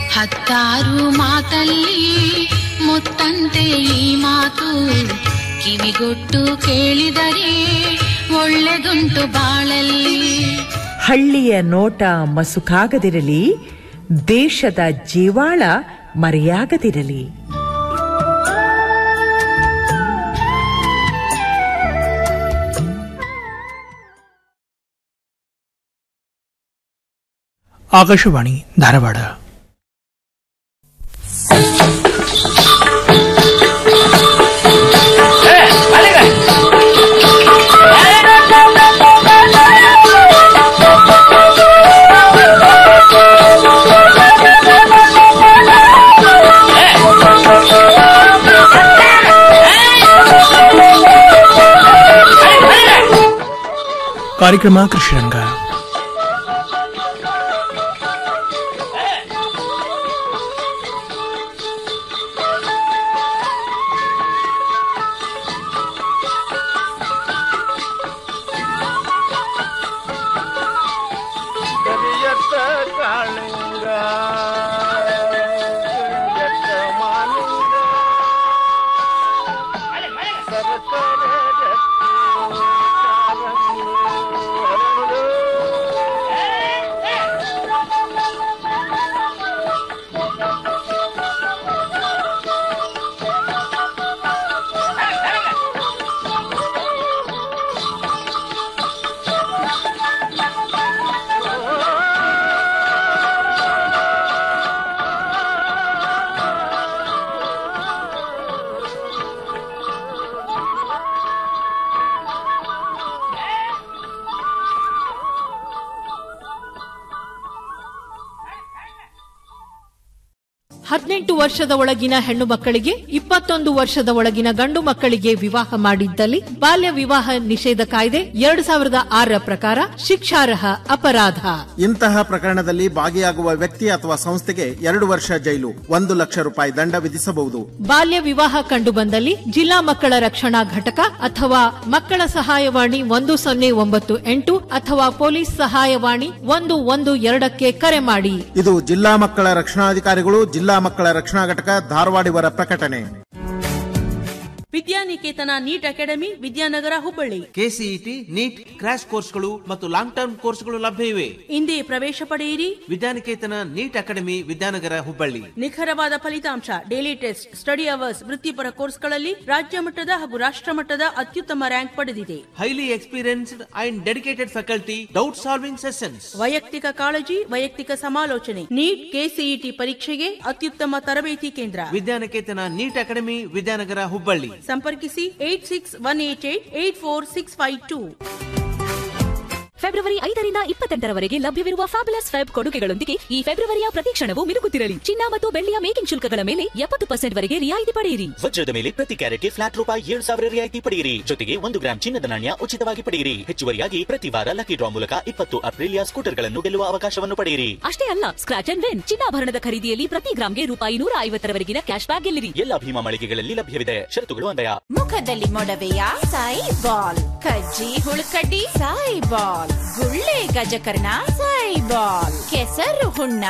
ಹತ್ತಾರು ಮಾತಲ್ಲಿ ಮುತ್ತಂತೆ ಈ ಮಾತು ಕಿವಿಗೊಟ್ಟು ಕೇಳಿದರೆ ಒಳ್ಳೆದುಂಟು ಬಾಳಲ್ಲಿ ಹಳ್ಳಿಯ ನೋಟ ಮಸುಕಾಗದಿರಲಿ ದೇಶದ ಜೀವಾಳ ಮರೆಯಾಗದಿರಲಿ ಆಕಾಶವಾಣಿ ಧಾರವಾಡ ಕಾರ್ಯಕ್ರಮ ಕೃಷಿರಂಗ ಕರಿಯತ್ತ ಕಾಳಿಂಗ ಕರಿಯತ್ತ ಮಾಲಿಂಗ ಸರಸರ ರತ್ನ ಕಾರಂಗಿ ಹರಳು. ಹದಿನೆಂಟು ವರ್ಷದ ಒಳಗಿನ ಹೆಣ್ಣು ಮಕ್ಕಳಿಗೆ ಇಪ್ಪತ್ತೊಂದು ವರ್ಷದ ಒಳಗಿನ ಗಂಡು ಮಕ್ಕಳಿಗೆ ವಿವಾಹ ಮಾಡಿದ್ದಲ್ಲಿ ಬಾಲ್ಯ ವಿವಾಹ ನಿಷೇಧ ಕಾಯ್ದೆ ಎರಡು ಸಾವಿರದ ಆರರ ಪ್ರಕಾರ ಶಿಕ್ಷಾರ್ಹ ಅಪರಾಧ ಇಂತಹ ಪ್ರಕರಣದಲ್ಲಿ ಭಾಗಿಯಾಗುವ ವ್ಯಕ್ತಿ ಅಥವಾ ಸಂಸ್ಥೆಗೆ ಎರಡು ವರ್ಷ ಜೈಲು ಒಂದು ಲಕ್ಷ ರೂಪಾಯಿ ದಂಡ ವಿಧಿಸಬಹುದು ಬಾಲ್ಯ ವಿವಾಹ ಕಂಡುಬಂದಲ್ಲಿ ಜಿಲ್ಲಾ ಮಕ್ಕಳ ರಕ್ಷಣಾ ಘಟಕ ಅಥವಾ ಮಕ್ಕಳ ಸಹಾಯವಾಣಿ ಒಂದು ಸೊನ್ನೆ ಒಂಬತ್ತು ಎಂಟು ಅಥವಾ ಪೊಲೀಸ್ ಸಹಾಯವಾಣಿ ಒಂದು ಒಂದು ಎರಡಕ್ಕೆ ಕರೆ ಮಾಡಿ ಇದು ಜಿಲ್ಲಾ ಮಕ್ಕಳ ರಕ್ಷಣಾಧಿಕಾರಿಗಳು ಜಿಲ್ಲಾ ಮಕ್ಕಳ ರಕ್ಷಣಾ ಘಟಕ ಧಾರವಾಡ ಇವರ ಪ್ರಕಟಣೆ Vidyaniketan NEET academy Vidyanagar Hubballi KCET NEET crash ಕೋರ್ಸ್ಗಳು ಮತ್ತು ಲಾಂಗ್ ಟರ್ಮ್ ಕೋರ್ಸ್ಗಳು ಲಭ್ಯ ಇವೆ ಇಂದೇ ಪ್ರವೇಶ ಪಡೆಯಿರಿ ವಿದ್ಯಾನಿಕೇತನ ನೀಟ್ ಅಕಾಡೆಮಿ ವಿದ್ಯಾನಗರ ಹುಬ್ಬಳ್ಳಿ ನಿಖರವಾದ ಫಲಿತಾಂಶ ಡೈಲಿ ಟೆಸ್ಟ್ ಸ್ಟಡಿ ಅವರ್ಸ್ ವೃತ್ತಿಪರ ಕೋರ್ಸ್ಗಳಲ್ಲಿ ರಾಜ್ಯ ಮಟ್ಟದ ಹಾಗೂ ರಾಷ್ಟ್ರ ಮಟ್ಟದ ಅತ್ಯುತ್ತಮ ರ್ಯಾಂಕ್ ಪಡೆದಿದೆ highly experienced and dedicated faculty doubt solving sessions ವೈಯಕ್ತಿಕ ಕಾಳಜಿ ವೈಯಕ್ತಿಕ ಸಮಾಲೋಚನೆ ನೀಟ್ ಕೆಸಿಇಟಿ ಪರೀಕ್ಷೆಗೆ ಅತ್ಯುತ್ತಮ ತರಬೇತಿ ಕೇಂದ್ರ ವಿದ್ಯಾನಿಕೇತನ ನೀಟ್ ಅಕಾಡೆಮಿ ವಿದ್ಯಾನಗರ ಹುಬ್ಬಳ್ಳಿ ಸಂಪರ್ಕಿಸಿ eight six one eight eight eight four six five two February ಐದರಿಂದ ಇಪ್ಪತ್ತೆಂಟರವರೆಗೆ ಲಭ್ಯವಿರುವ ಫ್ಯಾಬುಲಸ್ ವೆಬ್ ಕೊಡುಗೆಗಳೊಂದಿಗೆ ಈ ಫೆಬ್ರವರಿಯ ಪ್ರತಿಕ್ಷಣವು ಮಿನುಗುತ್ತಿರಲಿ ಚಿನ್ನ ಮತ್ತು ಬೆಳ್ಳಿಯ ಮೇಕಿಂಗ್ ಶುಲ್ಕಗಳ ಮೇಲೆ ಎಪ್ಪತ್ತು ಪರ್ಸೆಂಟ್ ವರೆಗೆ ರಿಯಾಯಿತಿ ಪಡೆಯಿರಿ ವಜ್ರದ ಮೇಲೆ ಪ್ರತಿ ಕ್ಯಾರೆಟ್ಗೆ ಫ್ಲಾಟ್ ರೂಪಾಯಿ ಏಳು ಸಾವಿರ ರಿಯಾಯಿತಿ ಪಡೆಯಿರಿ ಜೊತೆಗೆ ಒಂದು ಗ್ರಾಂ ಚಿನ್ನದ ನಾಣ್ಯ ಉಚಿತವಾಗಿ ಪಡೆಯಿರಿ ಹೆಚ್ಚುವರಿಯಾಗಿ ಪ್ರತಿ ವಾರ ಲಕ್ಕಿ ಡ್ರಾ ಮೂಲಕ ಇಪ್ಪತ್ತು ಅಪ್ರಿಲಿಯಾ ಸ್ಕೂಟರ್ಗಳನ್ನು ಗೆಲ್ಲುವ ಅವಕಾಶವನ್ನು ಪಡೆಯಿರಿ ಅಷ್ಟೇ ಅಲ್ಲ ಸ್ಕ್ರಾಚ್ ಅಂಡ್ ವಿನ್ ಚಿನ್ನಾಭರಣದ ಖರೀದಿಯಲ್ಲಿ ಪ್ರತಿ ಗ್ರಾಮ್ಗೆ ರೂಪಾಯಿ ನೂರ ಐವತ್ತರವರೆಗಿನ ಕ್ಯಾಶ್ ಬ್ಯಾಕ್ ಗೆಲ್ಲಿರಿ ಎಲ್ಲ ಭೀಮಾ ಮಳಿಗೆಗಳಲ್ಲಿ ಲಭ್ಯವಿದೆ ಷರತ್ತುಗಳು ಅನ್ವಯ ಮುಖದಲ್ಲಿ ಮೊಡವೆಯ ಸಾಯಿ ಬಾಲ್ ಕಜ್ಜಿ ಹುಳುಕಡ್ಡಿ ಸಾಯಿ ಬಾಲ್ ಗುಳ್ಳೆ ಗಜಕರ್ಣ ಸಾಯಿ ಬಾಲ್ ಕೆಸರು ಹುಣ್ಣ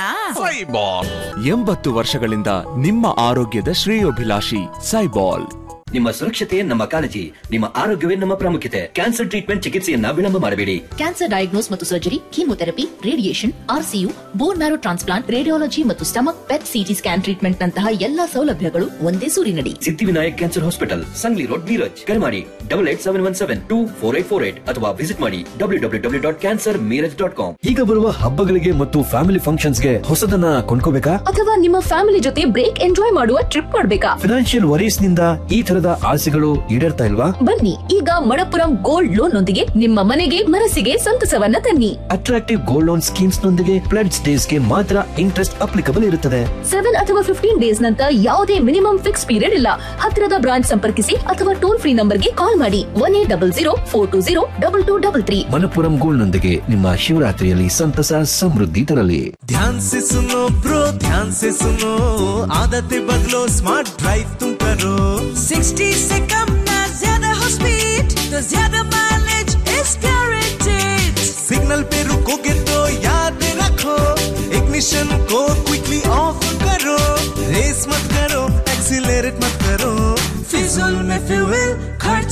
ಎಂಬತ್ತು ವರ್ಷಗಳಿಂದ ನಿಮ್ಮ ಆರೋಗ್ಯದ ಶ್ರೇಯೋಭಿಲಾಷಿ ಸೈಬಾಲ್ ನಿಮ್ಮ ಸುರಕ್ಷತೆ ನಮ್ಮ ಕಾಳಜಿ ನಿಮ್ಮ ಆರೋಗ್ಯವೇ ನಮ್ಮ ಪ್ರಾಮುಖ್ಯತೆ ಕ್ಯಾನ್ಸರ್ ಟ್ರೀಟ್ಮೆಂಟ್ ಚಿಕಿತ್ಸೆಯನ್ನ ವಿಳಂಬ ಮಾಡಬೇಡಿ ಕ್ಯಾನ್ಸರ್ ಡಯಾಗ್ನೋಸ್ ಮತ್ತು surgery chemotherapy radiation RCU bone marrow transplant radiology ಮತ್ತು stomach PET CT scan treatment ನಂತಹ ಎಲ್ಲಾ ಸೌಲಭ್ಯಗಳು ಒಂದೇ ಸೂರಿನಡಿ Siddhivinayak cancer hospital Sangli road Miraj ಕರೆ ಮಾಡಿ double eight seven one seven two four eight four eight ಅಥವಾ ವಿಸಿಟ್ ಮಾಡಿ W W W dot cancer Miraj dot com ಈಗ ಬರುವ ಹಬ್ಬಗಳಿಗೆ ಮತ್ತು ಫ್ಯಾಮಿಲಿ ಫಂಕ್ಷನ್ಸ್ಗೆ ಹೊಸದನ್ನ ಕೊಂಡ್ಕೋಬೇಕಾ ಅಥವಾ ನಿಮ್ಮ ಫ್ಯಾಮಿಲಿ ಜೊತೆ ಬ್ರೇಕ್ ಎಂಜಾಯ್ ಮಾಡುವ ಟ್ರಿಪ್ ಮಾಡಬೇಕಾ ಫಿನಾನ್ಷಿಯಲ್ ವರೀಸ್ ನಿಂದ ಈ ತರದ ಆಸೆಗಳು ಈಡೇರ್ತಾ ಇಲ್ವಾ ಬನ್ನಿ ಈಗ ಮಣಪುರಂ ಗೋಲ್ಡ್ ಲೋನ್ ನೊಂದಿಗೆ ನಿಮ್ಮ ಮನೆಗೆ ಮನಸ್ಸಿಗೆ ಸಂತಸವನ್ನ ತನ್ನಿ ಅಟ್ರಾಕ್ಟಿವ್ ಗೋಲ್ಡ್ ಲೋನ್ ಸ್ಕೀಮ್ಸ್ ನೊಂದಿಗೆ ಪ್ಲೆಡ್ಸ್ ಡೇಸ್ ಗೆ ಮಾತ್ರ ಇಂಟ್ರೆಸ್ಟ್ ಅಪ್ಲಿಕಬಲ್ ಇರುತ್ತದೆ ಸೆವೆನ್ ಅಥವಾ ಫಿಫ್ಟೀನ್ ಡೇಸ್ ನಂತರ ಯಾವುದೇ ಮಿನಿಮಮ್ ಫಿಕ್ಸ್ ಪೀರಿಯಡ್ ಇಲ್ಲ ಹತ್ತಿರದ ಬ್ರಾಂಚ್ ಸಂಪರ್ಕಿಸಿ ಅಥವಾ ಟೋಲ್ ಫ್ರೀ ನಂಬರ್ಗೆ ಕಾಲ್ ಮಾಡಿ one eight double zero four two zero double two double three Manappuram gold ನೊಂದಿಗೆ ನಿಮ್ಮ ಶಿವರಾತ್ರಿಯಲ್ಲಿ ಸಂತಸ ಸಮೃದ್ಧಿ ತರಲಿ ध्यान से सुनो ब्रो ध्यान से सुनो आदतें बदलो स्मार्ट ड्राइव तुम करो 60 से कम ना ज्यादा हो स्पीड तो ज्यादा माइलेज इज गारंटेड सिग्नल पे रुकोगे तो याद रखो इग्निशन को क्विकली ऑफ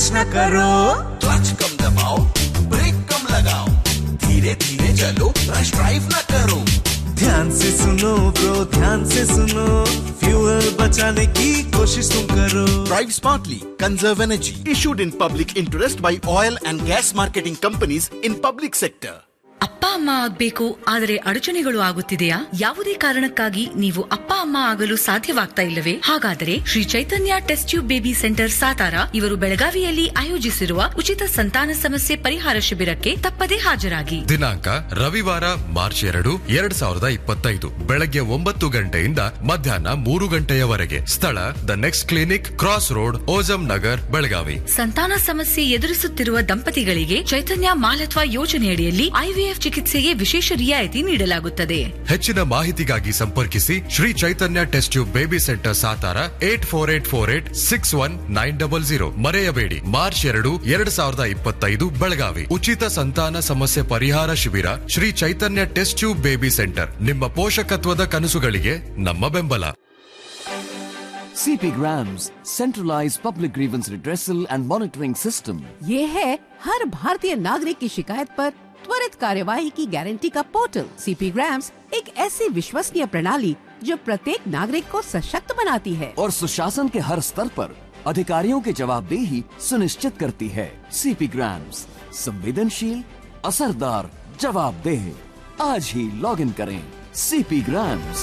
न करो क्लच कम दबाओ ब्रेक कम लगाओ धीरे धीरे चलो रश ड्राइव न करो ध्यान से सुनो ब्रो ध्यान से सुनो फ्यूल बचाने की कोशिश तुम करो Drive smartly, conserve energy. Issued in public interest by oil and gas marketing companies in public sector. ಅಪ್ಪ ಅಮ್ಮ ಆಗ್ಬೇಕು ಆದರೆ ಅಡಚಣೆಗಳು ಆಗುತ್ತಿದೆಯಾ ಯಾವುದೇ ಕಾರಣಕ್ಕಾಗಿ ನೀವು ಅಪ್ಪ ಅಮ್ಮ ಆಗಲು ಸಾಧ್ಯವಾಗ್ತಾ ಇಲ್ಲವೇ ಹಾಗಾದರೆ Shri Chaitanya test tube baby centre Satara ಇವರು ಬೆಳಗಾವಿಯಲ್ಲಿ ಆಯೋಜಿಸಿರುವ ಉಚಿತ ಸಂತಾನ ಸಮಸ್ಯೆ ಪರಿಹಾರ ಶಿಬಿರಕ್ಕೆ ತಪ್ಪದೇ ಹಾಜರಾಗಿ ದಿನಾಂಕ ರವಿವಾರ ಮಾರ್ಚ್ ಎರಡು ಎರಡ್ ಸಾವಿರದ ಇಪ್ಪತ್ತೈದು ಬೆಳಗ್ಗೆ ಒಂಬತ್ತು ಗಂಟೆಯಿಂದ ಮಧ್ಯಾಹ್ನ ಮೂರು ಗಂಟೆಯವರೆಗೆ ಸ್ಥಳ the next clinic cross road ಓಜಂ ನಗರ್ ಬೆಳಗಾವಿ ಸಂತಾನ ಸಮಸ್ಯೆ ಎದುರಿಸುತ್ತಿರುವ ದಂಪತಿಗಳಿಗೆ ಚೈತನ್ಯ ಮಾಲತ್ವ ಯೋಜನೆಯಡಿಯಲ್ಲಿ ಐವಿಎಫ್ ಚಿಕಿತ್ಸೆಗೆ ವಿಶೇಷ ರಿಯಾಯಿತಿ ನೀಡಲಾಗುತ್ತದೆ ಹೆಚ್ಚಿನ ಮಾಹಿತಿಗಾಗಿ ಸಂಪರ್ಕಿಸಿ Shri Chaitanya test tube baby centre Satara eight four eight four eight six one nine double zero ಮರೆಯಬೇಡಿ ಮಾರ್ಚ್ ಎರಡು ಎರಡ್ ಸಾವಿರದ ಇಪ್ಪತ್ತೈದು ಬೆಳಗಾವಿ ಉಚಿತ ಸಂತಾನ ಸಮಸ್ಯೆ ಪರಿಹಾರ ಶಿಬಿರ Shri Chaitanya test tube baby centre ನಿಮ್ಮ ಪೋಷಕತ್ವದ ಕನಸುಗಳಿಗೆ ನಮ್ಮ ಬೆಂಬಲ CP Grams, centralized public grievance redressal and monitoring system. ये है हर भारतीय नागरिक की शिकायत पर त्वरित कार्यवाही की गारंटी का पोर्टल सीपी ग्राम्स एक ऐसी विश्वसनीय प्रणाली जो प्रत्येक नागरिक को सशक्त बनाती है और सुशासन के हर स्तर पर अधिकारियों की जवाबदेही सुनिश्चित करती है सीपी ग्राम्स संवेदनशील असरदार जवाबदेह आज ही लॉग इन करें सीपी ग्राम्स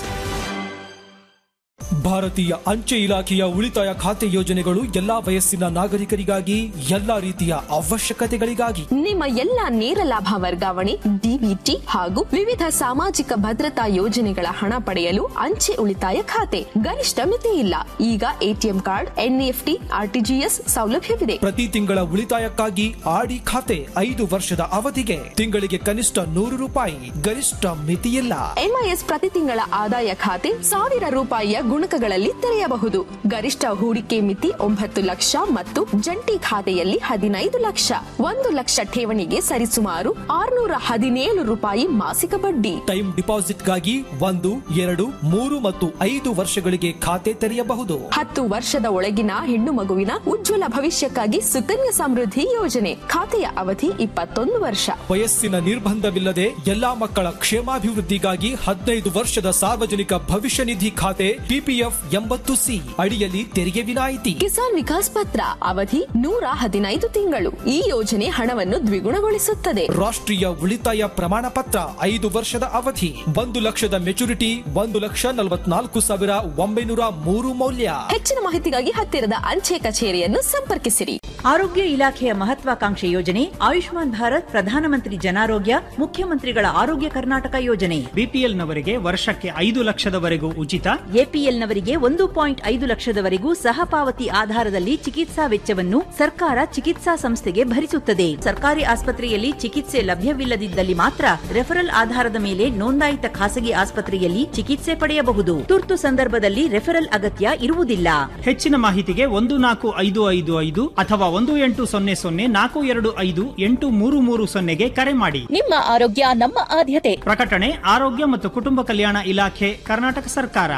ಭಾರತೀಯ ಅಂಚೆ ಇಲಾಖೆಯ ಉಳಿತಾಯ ಖಾತೆ ಯೋಜನೆಗಳು ಎಲ್ಲಾ ವಯಸ್ಸಿನ ನಾಗರಿಕರಿಗಾಗಿ ಎಲ್ಲಾ ರೀತಿಯ ಅವಶ್ಯಕತೆಗಳಿಗಾಗಿ ನಿಮ್ಮ ಎಲ್ಲ ನೇರ ಲಾಭ ವರ್ಗಾವಣೆ ಡಿಬಿಟಿ ಹಾಗೂ ವಿವಿಧ ಸಾಮಾಜಿಕ ಭದ್ರತಾ ಯೋಜನೆಗಳ ಹಣ ಪಡೆಯಲು ಅಂಚೆ ಉಳಿತಾಯ ಖಾತೆ ಗರಿಷ್ಠ ಮಿತಿ ಇಲ್ಲ ಈಗ ಎಟಿಎಂ ಕಾರ್ಡ್ ಎನ್ಇಎಫ್ಟಿ ಆರ್ಟಿಜಿಎಸ್ ಸೌಲಭ್ಯವಿದೆ ಪ್ರತಿ ತಿಂಗಳ ಉಳಿತಾಯಕ್ಕಾಗಿ ಆಡಿ ಖಾತೆ ಐದು ವರ್ಷದ ಅವಧಿಗೆ ತಿಂಗಳಿಗೆ ಕನಿಷ್ಠ ನೂರು ರೂಪಾಯಿ ಗರಿಷ್ಠ ಮಿತಿಯಿಲ್ಲ ಎಂಐಎಸ್ ಪ್ರತಿ ತಿಂಗಳ ಆದಾಯ ಖಾತೆ ಸಾವಿರ ರೂಪಾಯಿಯ ಗುಣಕಗಳಲ್ಲಿ ತೆರೆಯಬಹುದು ಗರಿಷ್ಠ ಹೂಡಿಕೆ ಮಿತಿ ಒಂಬತ್ತು ಲಕ್ಷ ಮತ್ತು ಜಂಟಿ ಖಾತೆಯಲ್ಲಿ ಹದಿನೈದು ಲಕ್ಷ ಒಂದು ಲಕ್ಷ ಠೇವಣಿಗೆ ಸರಿಸುಮಾರು ಆರುನೂರ ಹದಿನೇಳು ರೂಪಾಯಿ ಮಾಸಿಕ ಬಡ್ಡಿ ಟೈಮ್ ಡಿಪಾಸಿಟ್ಗಾಗಿ ಒಂದು ಎರಡು ಮೂರು ಮತ್ತು ಐದು ವರ್ಷಗಳಿಗೆ ಖಾತೆ ತೆರೆಯಬಹುದು ಹತ್ತು ವರ್ಷದ ಒಳಗಿನ ಹೆಣ್ಣು ಮಗುವಿನ ಉಜ್ವಲ ಭವಿಷ್ಯಕ್ಕಾಗಿ ಸುಕನ್ಯಾ ಸಮೃದ್ಧಿ ಯೋಜನೆ ಖಾತೆಯ ಅವಧಿ ಇಪ್ಪತ್ತೊಂದು ವರ್ಷ ವಯಸ್ಸಿನ ನಿರ್ಬಂಧವಿಲ್ಲದೆ ಎಲ್ಲಾ ಮಕ್ಕಳ ಕ್ಷೇಮಾಭಿವೃದ್ಧಿಗಾಗಿ ಹದಿನೈದು ವರ್ಷದ ಸಾರ್ವಜನಿಕ ಭವಿಷ್ಯ ನಿಧಿ ಖಾತೆ ಪಿಪಿಎಫ್ ಎಂಬತ್ತು ಸಿ ಅಡಿಯಲ್ಲಿ ತೆರಿಗೆ ವಿನಾಯಿತಿ ಕಿಸಾನ್ ವಿಕಾಸ್ ಪತ್ರ ಅವಧಿ ನೂರ ಹದಿನೈದು ತಿಂಗಳು ಈ ಯೋಜನೆ ಹಣವನ್ನು ದ್ವಿಗುಣಗೊಳಿಸುತ್ತದೆ ರಾಷ್ಟ್ರೀಯ ಉಳಿತಾಯ ಪ್ರಮಾಣ ಪತ್ರ ಐದು ವರ್ಷದ ಅವಧಿ ಒಂದು ಲಕ್ಷದ ಮೆಚುರಿಟಿ ಒಂದು ಲಕ್ಷ ನಲವತ್ನಾಲ್ಕು ಸಾವಿರ ಒಂಬೈನೂರ ಮೂರು ಮೌಲ್ಯ ಹೆಚ್ಚಿನ ಮಾಹಿತಿಗಾಗಿ ಹತ್ತಿರದ ಅಂಚೆ ಕಚೇರಿಯನ್ನು ಸಂಪರ್ಕಿಸಿರಿ ಆರೋಗ್ಯ ಇಲಾಖೆಯ ಮಹತ್ವಾಕಾಂಕ್ಷೆ ಯೋಜನೆ ಆಯುಷ್ಮಾನ್ ಭಾರತ್ ಪ್ರಧಾನಮಂತ್ರಿ ಜನಾರೋಗ್ಯ ಮುಖ್ಯಮಂತ್ರಿಗಳ ಆರೋಗ್ಯ ಕರ್ನಾಟಕ ಯೋಜನೆ ಬಿಪಿಎಲ್ನವರಿಗೆ ವರ್ಷಕ್ಕೆ ಐದು ಲಕ್ಷದವರೆಗೂ ಉಚಿತ ಎಪಿಎಲ್ನವರಿಗೆ ಒಂದು ಪಾಯಿಂಟ್ ಐದು ಲಕ್ಷದವರೆಗೂ ಸಹಪಾವತಿ ಆಧಾರದಲ್ಲಿ ಚಿಕಿತ್ಸಾ ವೆಚ್ಚವನ್ನು ಸರ್ಕಾರ ಚಿಕಿತ್ಸಾ ಸಂಸ್ಥೆಗೆ ಭರಿಸುತ್ತದೆ ಸರ್ಕಾರಿ ಆಸ್ಪತ್ರೆಯಲ್ಲಿ ಚಿಕಿತ್ಸೆ ಲಭ್ಯವಿಲ್ಲದಿದ್ದಲ್ಲಿ ಮಾತ್ರ ರೆಫರಲ್ ಆಧಾರದ ಮೇಲೆ ನೋಂದಾಯಿತ ಖಾಸಗಿ ಆಸ್ಪತ್ರೆಯಲ್ಲಿ ಚಿಕಿತ್ಸೆ ಪಡೆಯಬಹುದು ತುರ್ತು ಸಂದರ್ಭದಲ್ಲಿ ರೆಫರಲ್ ಅಗತ್ಯ ಇರುವುದಿಲ್ಲ ಹೆಚ್ಚಿನ ಮಾಹಿತಿಗೆ ಒಂದು ನಾಲ್ಕು ಐದು ಐದು ಐದು ಅಥವಾ ಒಂದು ಎಂಟು ಸೊನ್ನೆ ಸೊನ್ನೆ ನಾಲ್ಕು ಎರಡು ಐದು ಎಂಟು ಮೂರು ಮೂರು ಸೊನ್ನೆಗೆ ಕರೆ ಮಾಡಿ ನಿಮ್ಮ ಆರೋಗ್ಯ ನಮ್ಮ ಆದ್ಯತೆ ಪ್ರಕಟಣೆ ಆರೋಗ್ಯ ಮತ್ತು ಕುಟುಂಬ ಕಲ್ಯಾಣ ಇಲಾಖೆ ಕರ್ನಾಟಕ ಸರ್ಕಾರ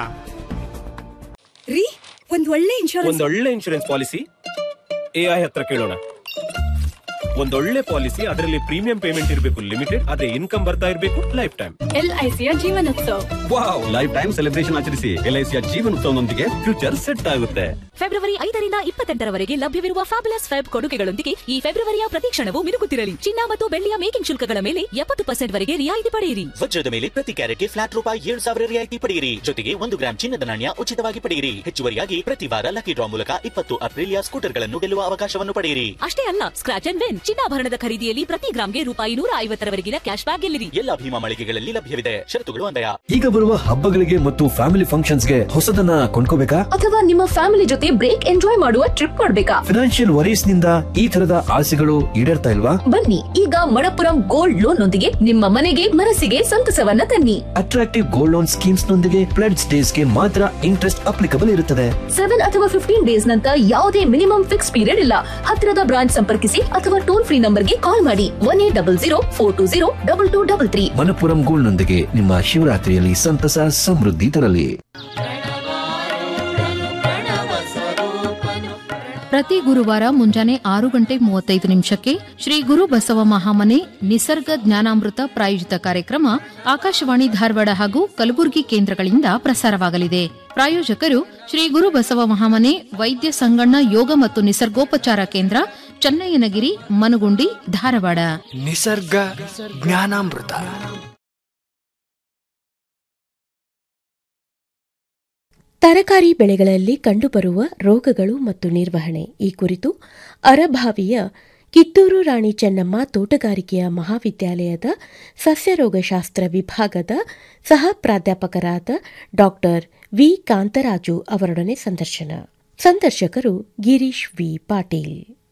ರೀ ಒಂದ್ ಒಳ್ಳೆ ಇನ್ಶೂರೆನ್ಸ್ ಒಂದೊಳ್ಳೆ ಇನ್ಶೂರೆನ್ಸ್ ಪಾಲಿಸಿ ಎಐ ಹತ್ರ ಕೇಳೋಣ ಒಂದೊಳ್ಳೆ ಪಾಲಿಸಿ ಅದರಲ್ಲಿ ಪ್ರೀಮಿಯಂ ಪೇಮೆಂಟ್ ಇರಬೇಕು ಲಿಮಿಟೆಡ್ ಅದೇ ಇನ್ಕಮ್ ಬರ್ತಾ ಇರಬೇಕು ಲೈಫ್ ಟೈಮ್ ಎಲ್ಐಸಿಯ Jeevan Utsav wow life time celebration ಆಚರಿಸಿ ಎಲ್ಐಸಿಯ ಜೀವನೋತ್ಸವದೊಂದಿಗೆ ಫ್ಯೂಚರ್ ಸೆಟ್ ಆಗುತ್ತೆ ಫೆಬ್ರವರಿ ಐದರಿಂದ ಇಪ್ಪತ್ತೆಂಟರವರೆಗೆ ಲಭ್ಯವಿರುವ ಫ್ಯಾಬುಲಸ್ ಫೆಬ್ ಕೊಡುಗೆಗಳೊಂದಿಗೆ ಈ ಫೆಬ್ರವರಿಯ ಪ್ರತಿ ಕ್ಷಣವೂ ಮಿನುಗುತ್ತಿರಲಿ ಚಿನ್ನ ಮತ್ತು ಬೆಳ್ಳಿಯ ಮೇಕಿಂಗ್ ಶುಲ್ಕಗಳ ಮೇಲೆ ಎಪ್ಪತ್ತು ಪರ್ಸೆಂಟ್ ವರೆಗೆ ರಿಯಾಯಿತಿ ಪಡೆಯಿರಿ ವಜ್ರದ ಮೇಲೆ ಪ್ರತಿ ಕ್ಯಾರೆಟ್ಗೆ ಫ್ಲಾಟ್ ರೂಪಾಯಿ ಏಳು ಸಾವಿರ ರಿಯಾಯಿತಿ ಪಡೆಯಿರಿ ಜೊತೆಗೆ ಒಂದು ಗ್ರಾಂ ಚಿನ್ನದ ನಾಣ್ಯ ಉಚಿತವಾಗಿ ಪಡೆಯಿರಿ ಹೆಚ್ಚುವರಿಯಾಗಿ ಪ್ರತಿ ವಾರ ಲಕ್ಕಿ ಡ್ರಾ ಮೂಲಕ ಇಪ್ಪತ್ತು ಅಪ್ರಿಲಿಯಾ ಸ್ಕೂಟರ್ಗಳನ್ನು ಗೆಲ್ಲುವ ಅವಕಾಶವನ್ನು ಪಡೆಯಿರಿ ಅಷ್ಟೇ ಅಲ್ಲ ಸ್ಕ್ರಾಚ್ ಅಂಡ್ ವಿನ್ ಚಿನ್ನಾಭರಣದ ಖರೀದಿಯಲ್ಲಿ ಪ್ರತಿ ಗ್ರಾಮ್ಗೆ ರೂಪಾಯಿ ನೂರ ಐವತ್ತರವರೆಗಿನ ಕ್ಯಾಶ್ ಬ್ಯಾಕ್ ಗೆಲ್ಲಿರಿ ಎಲ್ಲ ಭೀಮಾ ಮಳಿಗೆಗಳಲ್ಲಿ ಲಭ್ಯವಿದೆ ಷರತ್ತುಗಳು ಅನ್ವಯ ಈಗ ಬರುವ ಹಬ್ಬಗಳಿಗೆ ಮತ್ತು ಫ್ಯಾಮಿಲಿ ಫಂಕ್ಷನ್ಸ್ಗೆ ಹೊಸದನ್ನ ಕೊಂಡ್ಕೋಬೇಕಾ ಅಥವಾ ನಿಮ್ಮ ಫ್ಯಾಮಿಲಿ ಜೊತೆ ಬ್ರೇಕ್ ಎಂಜಾಯ್ ಮಾಡುವ ಟ್ರಿಪ್ ಮಾಡ್ಬೇಕಾ ಫಿನಾನ್ಷಿಯಲ್ ವರೀಸ್ ನಿಂದ ಈ ತರದ ಆಸೆಗಳು ಈಡೇರ್ತಾ ಇಲ್ವಾ ಬನ್ನಿ ಈಗ ಮಣಪುರಂ ಗೋಲ್ಡ್ ಲೋನ್ ನೊಂದಿಗೆ ನಿಮ್ಮ ಮನೆಗೆ ಮನಸ್ಸಿಗೆ ಸಂತಸವನ್ನ ತನ್ನಿ ಅಟ್ರಾಕ್ಟಿವ್ ಗೋಲ್ಡ್ ಲೋನ್ ಸ್ಕೀಮ್ಸ್ ನೊಂದಿಗೆ ಪ್ಲೆಡ್ಸ್ ಡೇಸ್ ಗೆ ಮಾತ್ರ ಇಂಟ್ರೆಸ್ಟ್ ಅಪ್ಲಿಕಬಲ್ ಇರುತ್ತದೆ ಸೆವೆನ್ ಅಥವಾ ಫಿಫ್ಟೀನ್ ಡೇಸ್ ನಂತರ ಯಾವುದೇ ಮಿನಿಮಮ್ ಫಿಕ್ಸ್ ಪೀರಿಯಡ್ ಇಲ್ಲ ಹತ್ತಿರದ ಬ್ರಾಂಚ್ ಸಂಪರ್ಕಿಸಿ ಅಥವಾ ಟೋಲ್ ಫ್ರೀ ನಂಬರ್ಗೆ ಕಾಲ್ ಮಾಡಿ one eight double zero four two zero double two double three Manappuram gold ನೊಂದಿಗೆ ನಿಮ್ಮ ಶಿವರಾತ್ರಿಯಲ್ಲಿ ಸಂತಸ ಸಮೃದ್ಧಿ ತರಲಿ ಪ್ರತಿ ಗುರುವಾರ ಮುಂಜಾನೆ ಆರು ಗಂಟೆ ಮೂವತ್ತೈದು ನಿಮಿಷಕ್ಕೆ ಶ್ರೀ ಗುರು ಬಸವ ಮಹಾಮನೆ ನಿಸರ್ಗ ಜ್ಞಾನಾಮೃತ ಪ್ರಾಯೋಜಿತ ಕಾರ್ಯಕ್ರಮ ಆಕಾಶವಾಣಿ ಧಾರವಾಡ ಹಾಗೂ ಕಲಬುರಗಿ ಕೇಂದ್ರಗಳಿಂದ ಪ್ರಸಾರವಾಗಲಿದೆ ಪ್ರಾಯೋಜಕರು ಶ್ರೀ ಗುರು ಬಸವ ಮಹಾಮನೆ ವೈದ್ಯ ಸಂಗಣ್ಣ ಯೋಗ ಮತ್ತು ನಿಸರ್ಗೋಪಚಾರ ಕೇಂದ್ರ ಚನ್ನಯ್ಯನಗಿರಿ ಮನಗುಂಡಿ ಧಾರವಾಡ ನಿಸರ್ಗ ಜ್ಞಾನಾಮೃತ ತರಕಾರಿ ಬೆಳೆಗಳಲ್ಲಿ ಕಂಡುಬರುವ ರೋಗಗಳು ಮತ್ತು ನಿರ್ವಹಣೆ ಈ ಕುರಿತು ಅರಭಾವಿಯ ಕಿತ್ತೂರು ರಾಣಿ ಚೆನ್ನಮ್ಮ ತೋಟಗಾರಿಕೆಯ ಮಹಾವಿದ್ಯಾಲಯದ ಸಸ್ಯರೋಗಶಾಸ್ತ್ರ ವಿಭಾಗದ ಸಹ ಪ್ರಾಧ್ಯಾಪಕರಾದ ಡಾಕ್ಟರ್ ವಿ ಕಾಂತರಾಜು ಅವರೊಡನೆ ಸಂದರ್ಶನ ಸಂದರ್ಶಕರು ಗಿರೀಶ್ ವಿ ಪಾಟೀಲ್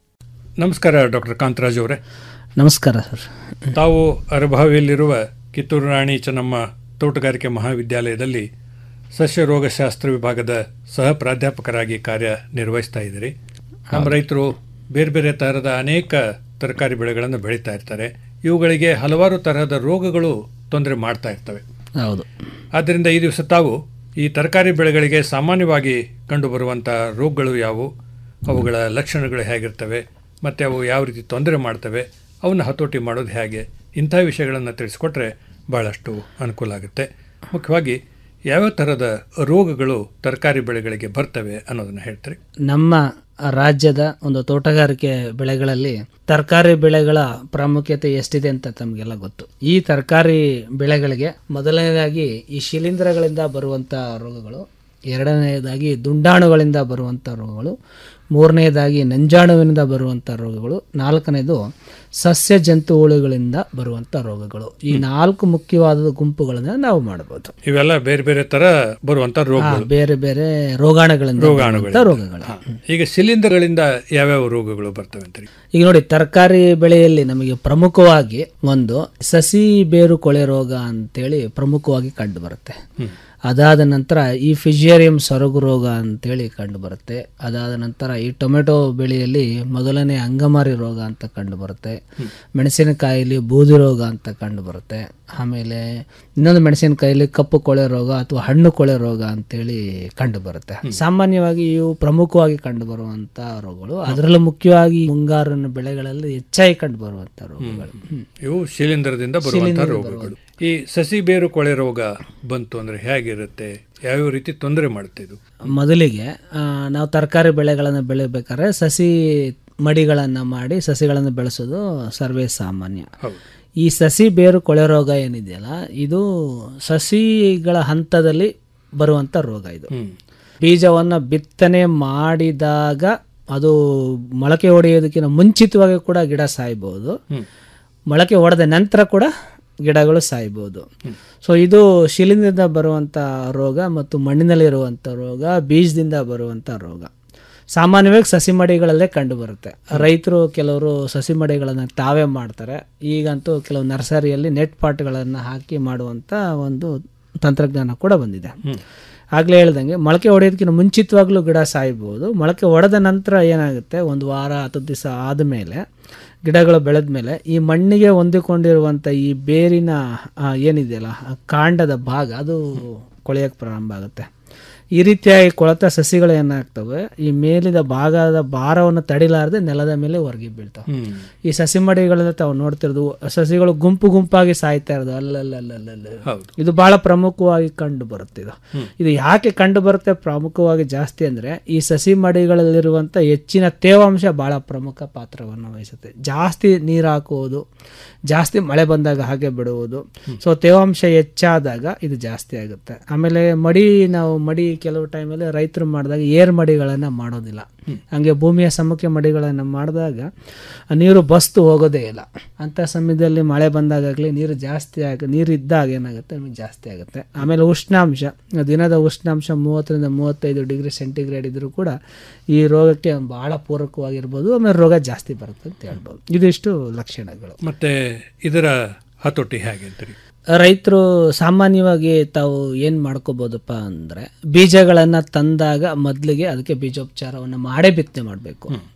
ನಮಸ್ಕಾರ ಡಾಕ್ಟರ್ ಕಾಂತರಾಜ್ ಅವರೇ ನಮಸ್ಕಾರ ಸರ್ ತಾವು ಅರಭಾವಿಯಲ್ಲಿರುವ ಕಿತ್ತೂರು ರಾಣಿ ಚೆನ್ನಮ್ಮ ತೋಟಗಾರಿಕೆ ಮಹಾವಿದ್ಯಾಲಯದಲ್ಲಿ ಸಸ್ಯ ರೋಗಶಾಸ್ತ್ರ ವಿಭಾಗದ ಸಹ ಪ್ರಾಧ್ಯಾಪಕರಾಗಿ ಕಾರ್ಯ ನಿರ್ವಹಿಸ್ತಾ ಇದ್ದೀರಿ ನಮ್ಮ ರೈತರು ಬೇರೆ ಬೇರೆ ತರಹದ ಅನೇಕ ತರಕಾರಿ ಬೆಳೆಗಳನ್ನು ಬೆಳೀತಾ ಇರ್ತಾರೆ ಇವುಗಳಿಗೆ ಹಲವಾರು ತರಹದ ರೋಗಗಳು ತೊಂದರೆ ಮಾಡ್ತಾ ಇರ್ತವೆ ಹೌದು ಆದ್ದರಿಂದ ಈ ದಿವಸ ತಾವು ಈ ತರಕಾರಿ ಬೆಳೆಗಳಿಗೆ ಸಾಮಾನ್ಯವಾಗಿ ಕಂಡುಬರುವಂಥ ರೋಗಗಳು ಯಾವುವು ಅವುಗಳ ಲಕ್ಷಣಗಳು ಹೇಗಿರ್ತವೆ ಮತ್ತು ಅವು ಯಾವ ರೀತಿ ತೊಂದರೆ ಮಾಡ್ತವೆ ಅವನ್ನ ಹತೋಟಿ ಮಾಡೋದು ಹೇಗೆ ಇಂಥ ವಿಷಯಗಳನ್ನು ತಿಳಿಸ್ಕೊಟ್ರೆ ಭಾಳಷ್ಟು ಅನುಕೂಲ ಆಗುತ್ತೆ ಮುಖ್ಯವಾಗಿ ಯಾವ್ಯಾವ ಥರದ ರೋಗಗಳು ತರಕಾರಿ ಬೆಳೆಗಳಿಗೆ ಬರ್ತವೆ ಅನ್ನೋದನ್ನು ಹೇಳ್ತಾರೆ ನಮ್ಮ ರಾಜ್ಯದ ಒಂದು ತೋಟಗಾರಿಕೆ ಬೆಳೆಗಳಲ್ಲಿ ತರಕಾರಿ ಬೆಳೆಗಳ ಪ್ರಾಮುಖ್ಯತೆ ಎಷ್ಟಿದೆ ಅಂತ ತಮಗೆಲ್ಲ ಗೊತ್ತು ಈ ತರಕಾರಿ ಬೆಳೆಗಳಿಗೆ ಮೊದಲನೇದಾಗಿ ಈ ಶಿಲೀಂಧ್ರಗಳಿಂದ ಬರುವಂಥ ರೋಗಗಳು ಎರಡನೆಯದಾಗಿ ದುಂಡಾಣುಗಳಿಂದ ಬರುವಂಥ ರೋಗಗಳು ಮೂರನೆಯದಾಗಿ ನಂಜಾಣುವಿನಿಂದ ಬರುವಂಥ ರೋಗಗಳು ನಾಲ್ಕನೇದು ಸಸ್ಯ ಜಂತು ಹುಳುಗಳಿಂದ ಬರುವಂಥ ರೋಗಗಳು ಈ ನಾಲ್ಕು ಮುಖ್ಯವಾದ ಗುಂಪುಗಳನ್ನು ನಾವು ಮಾಡಬಹುದು ಇವೆಲ್ಲ ಬೇರೆ ಬೇರೆ ಥರ ಬರುವಂಥ ರೋಗಗಳು ಬೇರೆ ಬೇರೆ ರೋಗಾಣುಗಳಿಂದ ರೋಗಾಣುಗಳು ಬರುವಂಥ ರೋಗಗಳು ಹಾ. ಈಗ ಶಿಲೀಂಧ್ರಗಳಿಂದ ಯಾವ್ಯಾವ ರೋಗಗಳು ಬರ್ತವೆ ಅಂತೀರಿ ಈಗ ನೋಡಿ ತರಕಾರಿ ಬೆಳೆಯಲ್ಲಿ ನಮಗೆ ಪ್ರಮುಖವಾಗಿ ಒಂದು ಸಸಿ ಬೇರು ಕೊಳೆ ರೋಗ ಅಂತೇಳಿ ಪ್ರಮುಖವಾಗಿ ಕಂಡು ಬರುತ್ತೆ ಅದಾದ ನಂತರ ಈ ಫಿಜಿಯರಿಯಂ ಸೊರಗು ರೋಗ ಅಂತೇಳಿ ಕಂಡು ಬರುತ್ತೆ ಅದಾದ ನಂತರ ಈ ಟೊಮೆಟೊ ಬೆಳೆಯಲ್ಲಿ ಮೊದಲನೇ ಅಂಗಮಾರಿ ರೋಗ ಅಂತ ಕಂಡು ಬರುತ್ತೆ ಮೆಣಸಿನಕಾಯಿಲಿ ಬೂದಿ ರೋಗ ಅಂತ ಕಂಡು ಬರುತ್ತೆ ಆಮೇಲೆ ಇನ್ನೊಂದು ಮೆಣಸಿನಕಾಯಿಲಿ ಕಪ್ಪು ಕೊಳೆ ರೋಗ ಅಥವಾ ಹಣ್ಣು ಕೊಳೆ ರೋಗ ಅಂತೇಳಿ ಕಂಡು ಬರುತ್ತೆ ಸಾಮಾನ್ಯವಾಗಿ ಇವು ಪ್ರಮುಖವಾಗಿ ಕಂಡು ಬರುವಂತ ರೋಗಗಳು ಅದರಲ್ಲೂ ಮುಖ್ಯವಾಗಿ ಮುಂಗಾರಿನ ಬೆಳೆಗಳಲ್ಲಿ ಹೆಚ್ಚಾಗಿ ಕಂಡು ಬರುವಂತ ರೋಗಗಳು ಹ್ಮ್. ಇವು ಶಿಲೀಂಧ್ರದಿಂದ ಬರುವಂಥ ಶಿಲೀಂಧ್ರದಿಂದ ರೋಗಗಳು ಈ ಸಸಿ ಬೇರು ಕೊಳೆ ರೋಗ ಬಂತು ಅಂದ್ರೆ ಹೇಗಿರುತ್ತೆ ಯಾವ್ಯಾವ ರೀತಿ ತೊಂದರೆ ಮಾಡುತ್ತೆ ಇದು ಮೊದಲಿಗೆ ಆ, ನಾವು ತರಕಾರಿ ಬೆಳೆಗಳನ್ನು ಬೆಳಿಬೇಕಾದ್ರೆ ಸಸಿ ಮಡಿಗಳನ್ನು ಮಾಡಿ ಸಸಿಗಳನ್ನು ಬೆಳೆಸೋದು ಸರ್ವೇ ಸಾಮಾನ್ಯ ಈ ಸಸಿ ಬೇರು ಕೊಳೆ ರೋಗ ಏನಿದೆಯಲ್ಲ ಇದು ಸಸಿಗಳ ಹಂತದಲ್ಲಿ ಬರುವಂಥ ರೋಗ ಇದು ಬೀಜವನ್ನು ಬಿತ್ತನೆ ಮಾಡಿದಾಗ ಅದು ಮೊಳಕೆ ಹೊಡೆಯೋದಕ್ಕಿಂತ ಮುಂಚಿತವಾಗಿ ಕೂಡ ಗಿಡ ಸಾಯ್ಬೋದು ಮೊಳಕೆ ಹೊಡೆದ ನಂತರ ಕೂಡ ಗಿಡಗಳು ಸಾಯ್ಬೋದು ಸೊ ಇದು ಶಿಲಿಂದ್ರದಿಂದ ಬರುವಂಥ ರೋಗ ಮತ್ತು ಮಣ್ಣಿನಲ್ಲಿರುವಂಥ ರೋಗ ಬೀಜದಿಂದ ಬರುವಂಥ ರೋಗ ಸಾಮಾನ್ಯವಾಗಿ ಸಸಿ ಮಡಿಗಳಲ್ಲೇ ಕಂಡು ಬರುತ್ತೆ ರೈತರು ಕೆಲವರು ಸಸಿ ಮಡಿಗಳನ್ನು ತಾವೇ ಮಾಡ್ತಾರೆ ಈಗಂತೂ ಕೆಲವು ನರ್ಸರಿಯಲ್ಲಿ ನೆಟ್ ಪಾಟ್ಗಳನ್ನು ಹಾಕಿ ಮಾಡುವಂಥ ಒಂದು ತಂತ್ರಜ್ಞಾನ ಕೂಡ ಬಂದಿದೆ ಆಗಲೇ ಹೇಳ್ದಂಗೆ ಮೊಳಕೆ ಹೊಡೆಯೋದಕ್ಕಿಂತ ಮುಂಚಿತವಾಗ್ಲೂ ಗಿಡ ಸಾಯ್ಬೋದು ಮೊಳಕೆ ಹೊಡೆದ ನಂತರ ಏನಾಗುತ್ತೆ ಒಂದು ವಾರ ಹತ್ತು ದಿವಸ ಆದಮೇಲೆ ಗಿಡಗಳು ಬೆಳೆದ ಮೇಲೆ ಈ ಮಣ್ಣಿಗೆ ಹೊಂದಿಕೊಂಡಿರುವಂಥ ಈ ಬೇರಿನ ಆ, ಏನಿದೆಯಲ್ಲ ಆ ಕಾಂಡದ ಭಾಗ ಅದು ಕೊಳೆಯೋಕ್ಕೆ ಪ್ರಾರಂಭ ಆಗುತ್ತೆ ಈ ರೀತಿಯಾಗಿ ಕೊಳೆತ ಸಸಿಗಳು ಏನಾಗ್ತವೆ ಈ ಮೇಲಿದ ಭಾಗದ ಭಾರವನ್ನು ತಡಿಲಾರದೆ ನೆಲದ ಮೇಲೆ ಹೊರಗೆ ಬೀಳ್ತವೆ ಈ ಸಸಿ ಮಡಿಗಳಲ್ಲಿ ತಾವು ನೋಡ್ತಿರೋದು ಸಸಿಗಳು ಗುಂಪು ಗುಂಪಾಗಿ ಸಾಯ್ತಾ ಇರೋದು ಅಲ್ಲಲ್ಲಲ್ಲಲ್ಲ ಇದು ಬಹಳ ಪ್ರಮುಖವಾಗಿ ಕಂಡು ಬರುತ್ತೆ ಇದು ಇದು ಯಾಕೆ ಕಂಡು ಬರುತ್ತೆ ಪ್ರಮುಖವಾಗಿ ಜಾಸ್ತಿ ಅಂದ್ರೆ ಈ ಸಸಿ ಮಡಿಗಳಲ್ಲಿರುವಂಥ ಹೆಚ್ಚಿನ ತೇವಾಂಶ ಬಹಳ ಪ್ರಮುಖ ಪಾತ್ರವನ್ನು ವಹಿಸುತ್ತೆ ಜಾಸ್ತಿ ನೀರು ಹಾಕುವುದು ಜಾಸ್ತಿ ಮಳೆ ಬಂದಾಗ ಹಾಗೆ ಬಿಡುವುದು ಸೊ ತೇವಾಂಶ ಹೆಚ್ಚಾದಾಗ ಇದು ಜಾಸ್ತಿ ಆಗುತ್ತೆ ಆಮೇಲೆ ಮಡಿ ನಾವು ಮಡಿ ಕೆಲವು ಟೈಮಲ್ಲಿ ರೈತರು ಮಾಡಿದಾಗ ಏರ್ ಮಡಿಗಳನ್ನು ಮಾಡೋದಿಲ್ಲ ಹಂಗೆ ಭೂಮಿಯ ಸಮಕ್ಕೆ ಮಡಿಗಳನ್ನು ಮಾಡಿದಾಗ ನೀರು ಬಸ್ತು ಹೋಗೋದೇ ಇಲ್ಲ ಅಂಥ ಸಮಯದಲ್ಲಿ ಮಳೆ ಬಂದಾಗಲಿ ನೀರು ಜಾಸ್ತಿ ಆಗ ನೀರು ಇದ್ದಾಗ ಏನಾಗುತ್ತೆ ನಮಗೆ ಜಾಸ್ತಿ ಆಗುತ್ತೆ ಆಮೇಲೆ ಉಷ್ಣಾಂಶ ದಿನದ ಉಷ್ಣಾಂಶ ಮೂವತ್ತರಿಂದ ಮೂವತ್ತೈದು ಡಿಗ್ರಿ ಸೆಂಟಿಗ್ರೇಡ್ ಇದ್ರೂ ಕೂಡ ಈ ರೋಗಕ್ಕೆ ಬಹಳ ಪೂರಕವಾಗಿರ್ಬೋದು ಆಮೇಲೆ ರೋಗ ಜಾಸ್ತಿ ಬರುತ್ತೆ ಅಂತ ಹೇಳ್ಬೋದು ಇದಿಷ್ಟು ಲಕ್ಷಣಗಳು ಮತ್ತೆ ಇದರ ಹತೋಟಿ ಹೇಗೆ ಅಂತೀರಿ ರೈತರು ಸಾಮಾನ್ಯವಾಗಿ ತಾವು ಏನು ಮಾಡ್ಕೋಬೋದಪ್ಪ ಅಂದರೆ ಬೀಜಗಳನ್ನು ತಂದಾಗ ಮೊದಲಿಗೆ ಅದಕ್ಕೆ ಬೀಜೋಪಚಾರವನ್ನು ಮಾಡೇ ಬಿತ್ತನೆ ಮಾಡಬೇಕು